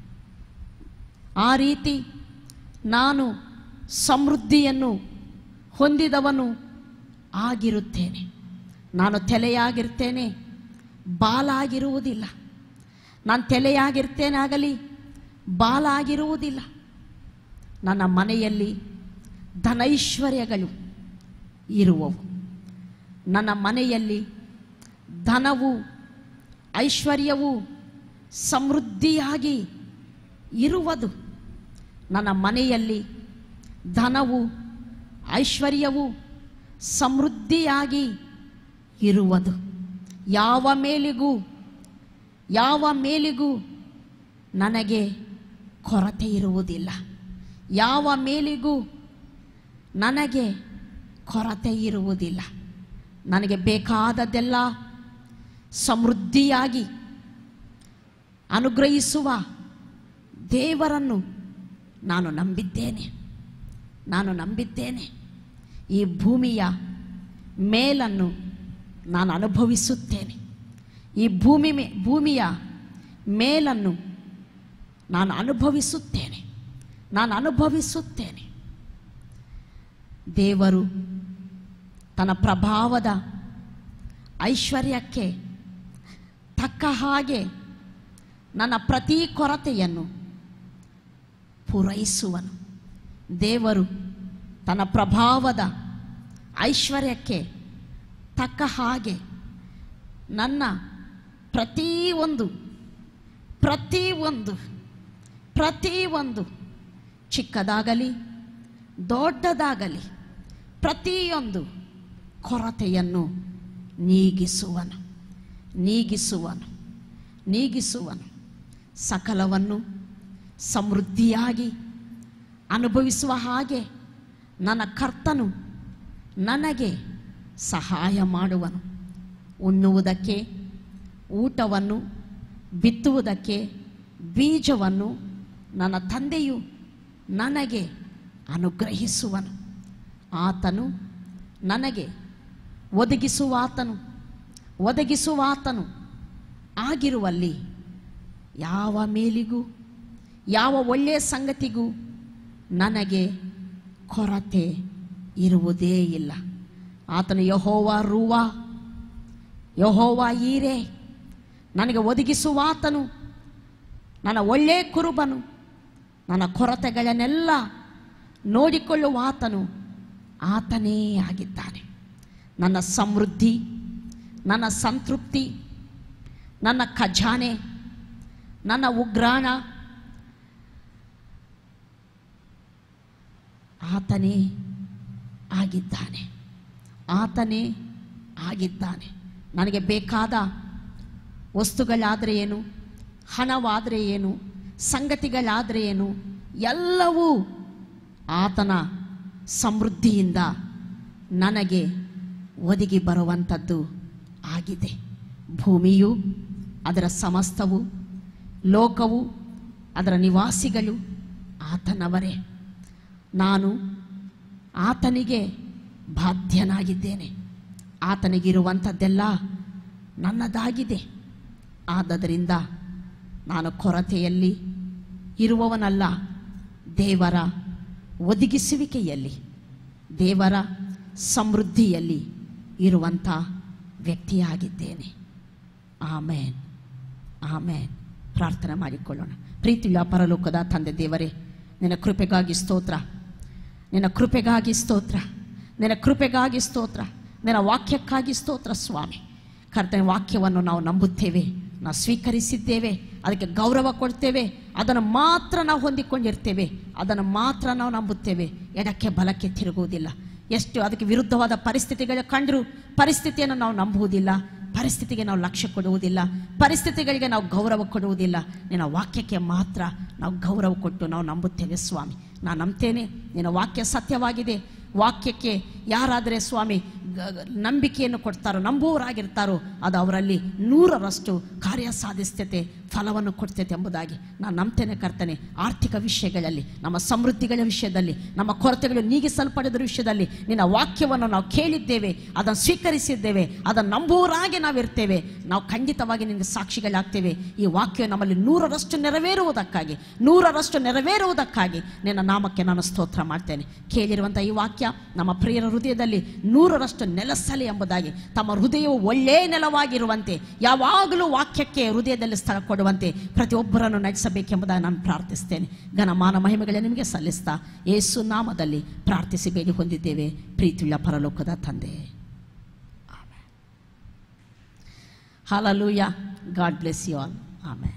ಆ ರೀತಿ ನಾನು ಸಮೃದ್ಧಿಯನ್ನು ಹೊಂದಿದವನು ಆಗಿರುತ್ತೇನೆ ನಾನು ತಲೆಯಾಗಿರ್ತೇನೆ ಬಾಲಾಗಿರುವುದಿಲ್ಲ ನಾನು ತಲೆಯಾಗಿರ್ತೇನೆ ಆಗಲಿ ಬಾಲಾಗಿರುವುದಿಲ್ಲ ನನ್ನ ಮನೆಯಲ್ಲಿ ಧನೈಶ್ವರ್ಯಗಳು ಇರುವವು ನನ್ನ ಮನೆಯಲ್ಲಿ ಧನವು ಐಶ್ವರ್ಯವು ಸಮೃದ್ಧಿಯಾಗಿ ಇರುವುದು ನನ್ನ ಮನೆಯಲ್ಲಿ ಧನವು ಐಶ್ವರ್ಯವು ಸಮೃದ್ಧಿಯಾಗಿ ಇರುವುದು ಯಾವ ಮೇಲಿಗೂ ಯಾವ ಮೇಲಿಗೂ ನನಗೆ ಕೊರತೆ ಇರುವುದಿಲ್ಲ ಯಾವ ಮೇಲಿಗೂ ನನಗೆ ಕೊರತೆ ಇರುವುದಿಲ್ಲ ನನಗೆ ಬೇಕಾದದ್ದೆಲ್ಲ ಸಮೃದ್ಧಿಯಾಗಿ ಅನುಗ್ರಹಿಸುವ ದೇವರನ್ನು ನಾನು ನಂಬಿದ್ದೇನೆ ನಾನು ನಂಬಿದ್ದೇನೆ ಈ ಭೂಮಿಯ ಮೇಲನ್ನು ನಾನು ಅನುಭವಿಸುತ್ತೇನೆ ಈ ಭೂಮಿ ಮೇ ಭೂಮಿಯ ಮೇಲನ್ನು ನಾನು ಅನುಭವಿಸುತ್ತೇನೆ ನಾನು ಅನುಭವಿಸುತ್ತೇನೆ ದೇವರು ತನ್ನ ಪ್ರಭಾವದ ಐಶ್ವರ್ಯಕ್ಕೆ ತಕ್ಕ ಹಾಗೆ ನನ್ನ ಪ್ರತಿ ಕೊರತೆಯನ್ನು ಪೂರೈಸುವನು ದೇವರು ತನ್ನ ಪ್ರಭಾವದ ಐಶ್ವರ್ಯಕ್ಕೆ ತಕ್ಕ ಹಾಗೆ ನನ್ನ ಪ್ರತಿಯೊಂದು ಪ್ರತಿಯೊಂದು ಪ್ರತಿಯೊಂದು ಚಿಕ್ಕದಾಗಲಿ ದೊಡ್ಡದಾಗಲಿ ಪ್ರತಿಯೊಂದು ಕೊರತೆಯನ್ನು ನೀಗಿಸುವನು ನೀಗಿಸುವನು ನೀಗಿಸುವನು ಸಕಲವನ್ನು ಸಮೃದ್ಧಿಯಾಗಿ ಅನುಭವಿಸುವ ಹಾಗೆ ನನ್ನ ಕರ್ತನು ನನಗೆ ಸಹಾಯ ಮಾಡುವನು ಉಣ್ಣುವುದಕ್ಕೆ ಊಟವನ್ನು ಬಿತ್ತುವುದಕ್ಕೆ ಬೀಜವನ್ನು ನನ್ನ ತಂದೆಯು ನನಗೆ ಅನುಗ್ರಹಿಸುವನು ಆತನು ನನಗೆ ಒದಗಿಸುವಾತನು ಒದಗಿಸುವಾತನು ಆಗಿರುವಲ್ಲಿ ಯಾವ ಮೇಲಿಗೂ ಯಾವ ಒಳ್ಳೆಯ ಸಂಗತಿಗೂ ನನಗೆ ಕೊರತೆ ಇರುವುದೇ ಇಲ್ಲ ಆತನು ಯಹೋವ ರೂವ ಯಹೋವ ಈರೆ ನನಗೆ ಒದಗಿಸುವಾತನು ನನ್ನ ಒಳ್ಳೆಯ ಕುರುಬನು ನನ್ನ ಕೊರತೆಗಳನ್ನೆಲ್ಲ ನೋಡಿಕೊಳ್ಳುವಾತನು ಆತನೇ ಆಗಿದ್ದಾನೆ ನನ್ನ ಸಮೃದ್ಧಿ ನನ್ನ ಸಂತೃಪ್ತಿ ನನ್ನ ಖಜಾನೆ ನನ್ನ ಉಗ್ರಾಣ ಆತನೇ ಆಗಿದ್ದಾನೆ ಆತನೇ ಆಗಿದ್ದಾನೆ ನನಗೆ ಬೇಕಾದ ವಸ್ತುಗಳಾದರೆ ಏನು ಹಣವಾದರೆ ಏನು ಸಂಗತಿಗಳಾದರೆ ಏನು ಎಲ್ಲವೂ ಆತನ ಸಮೃದ್ಧಿಯಿಂದ ನನಗೆ ಒದಗಿ ಬರುವಂಥದ್ದು ಆಗಿದೆ ಭೂಮಿಯು ಅದರ ಸಮಸ್ತವು ಲೋಕವು ಅದರ ನಿವಾಸಿಗಳು ಆತನವರೇ ನಾನು ಆತನಿಗೆ ಬಾಧ್ಯನಾಗಿದ್ದೇನೆ ಆತನಿಗಿರುವಂಥದ್ದೆಲ್ಲ ನನ್ನದಾಗಿದೆ ಆದದರಿಂದ ನಾನು ಕೊರತೆಯಲ್ಲಿ ಇರುವವನಲ್ಲ ದೇವರ ಒದಗಿಸುವಿಕೆಯಲ್ಲಿ ದೇವರ ಸಮೃದ್ಧಿಯಲ್ಲಿ ಇರುವಂಥ ವ್ಯಕ್ತಿಯಾಗಿದ್ದೇನೆ ಆಮೇನ್ ಆಮೇನ್ ಪ್ರಾರ್ಥನೆ ಮಾಡಿಕೊಳ್ಳೋಣ ಪ್ರೀತಿಯ ಪರಲೋಕದ ತಂದೆ ದೇವರೇ ನಿನ್ನ ಕೃಪೆಗಾಗಿ ಸ್ತೋತ್ರ ನಿನ್ನ ಕೃಪೆಗಾಗಿ ಸ್ತೋತ್ರ ನಿನ್ನ ಕೃಪೆಗಾಗಿ ಸ್ತೋತ್ರ ನಿನ್ನ ವಾಕ್ಯಕ್ಕಾಗಿ ಸ್ತೋತ್ರ ಸ್ವಾಮಿ ಕರ್ತನ ವಾಕ್ಯವನ್ನು ನಾವು ನಂಬುತ್ತೇವೆ ನಾವು ಸ್ವೀಕರಿಸಿದ್ದೇವೆ ಅದಕ್ಕೆ ಗೌರವ ಕೊಡ್ತೇವೆ ಅದನ್ನು ಮಾತ್ರ ನಾವು ಹೊಂದಿಕೊಂಡಿರ್ತೇವೆ ಅದನ್ನು ಮಾತ್ರ ನಾವು ನಂಬುತ್ತೇವೆ ಎಡಕ್ಕೆ ಬಲಕ್ಕೆ ತಿರುಗುವುದಿಲ್ಲ ಎಷ್ಟು ಅದಕ್ಕೆ ವಿರುದ್ಧವಾದ ಪರಿಸ್ಥಿತಿಗಳು ಕಂಡರೂ ಪರಿಸ್ಥಿತಿಯನ್ನು ನಾವು ನಂಬುವುದಿಲ್ಲ ಪರಿಸ್ಥಿತಿಗೆ ನಾವು ಲಕ್ಷ್ಯ ಕೊಡುವುದಿಲ್ಲ ಪರಿಸ್ಥಿತಿಗಳಿಗೆ ನಾವು ಗೌರವ ಕೊಡುವುದಿಲ್ಲ ನಿನ್ನ ವಾಕ್ಯಕ್ಕೆ ಮಾತ್ರ ನಾವು ಗೌರವ ಕೊಟ್ಟು ನಾವು ನಂಬುತ್ತೇವೆ ಸ್ವಾಮಿ ನಾನು ನಂಬ್ತೇನೆ ನಿನ್ನ ವಾಕ್ಯ ಸತ್ಯವಾಗಿದೆ ವಾಕ್ಯಕ್ಕೆ ಯಾರಾದರೆ ಸ್ವಾಮಿ ಗ- ಗ- ನಂಬಿಕೆಯನ್ನು ಕೊಡ್ತಾರೋ ನಂಬುವವರಾಗಿರ್ತಾರೋ ಅದು ಅವರಲ್ಲಿ ನೂರರಷ್ಟು ಕಾರ್ಯ ಸಾಧಿಸ್ತತೆ ಫಲವನ್ನು ಕೊಡ್ತೈತೆ ಎಂಬುದಾಗಿ ನಾನು ನಂಬ್ತೇನೆ ಕರ್ತನೆ ಆರ್ಥಿಕ ವಿಷಯಗಳಲ್ಲಿ ನಮ್ಮ ಸಮೃದ್ಧಿಗಳ ವಿಷಯದಲ್ಲಿ ನಮ್ಮ ಕೊರತೆಗಳು ನೀಗಿಸಲ್ಪಡಿದ ವಿಷಯದಲ್ಲಿ ನಿನ್ನ ವಾಕ್ಯವನ್ನು ನಾವು ಕೇಳಿದ್ದೇವೆ ಅದನ್ನು ಸ್ವೀಕರಿಸಿದ್ದೇವೆ ಅದನ್ನು ನಂಬುವರಾಗಿ ನಾವಿರ್ತೇವೆ ನಾವು ಖಂಡಿತವಾಗಿ ನಿನಗೆ ಸಾಕ್ಷಿಗಳಾಗ್ತೇವೆ ಈ ವಾಕ್ಯ ನಮ್ಮಲ್ಲಿ ನೂರರಷ್ಟು ನೆರವೇರುವುದಕ್ಕಾಗಿ ನೂರರಷ್ಟು ನೆರವೇರುವುದಕ್ಕಾಗಿ ನಿನ್ನ ನಾಮಕ್ಕೆ ನಾನು ಸ್ತೋತ್ರ ಮಾಡ್ತೇನೆ ಕೇಳಿರುವಂಥ ಈ ವಾಕ್ಯ ನಮ್ಮ ಪ್ರಿಯರ ಹೃದಯದಲ್ಲಿ ನೂರರಷ್ಟು ನೆಲೆಸಲಿ ಎಂಬುದಾಗಿ ತಮ್ಮ ಹೃದಯವು ಒಳ್ಳೆಯ ನೆಲವಾಗಿರುವಂತೆ ಯಾವಾಗಲೂ ವಾಕ್ಯಕ್ಕೆ ಹೃದಯದಲ್ಲಿ ಸ್ಥಳ ಕೊಡುವಂತೆ ಪ್ರತಿಯೊಬ್ಬರನ್ನು ನಡೆಸಬೇಕೆಂಬುದಾಗಿ ನಾನು ಪ್ರಾರ್ಥಿಸ್ತೇನೆ ಘನಮಾನ ಮಹಿಮೆಗಳೇ ನಿಮಗೆ ಸಲ್ಲಿಸ್ತಾ ಯೇಸು ನಾಮದಲ್ಲಿ ಪ್ರಾರ್ಥಿಸಿ ಬೇಡಿ ಹೊಂದಿದ್ದೇವೆ ಪ್ರೀತಿಯುಳ್ಳ ಪರಲೋಕದ ತಂದೆ ಹಾಲಲೂಯ ಗಾಡ್ ಬ್ಲೆಸ್ ಯು ಆಲ್ ಆಮೇಲೆ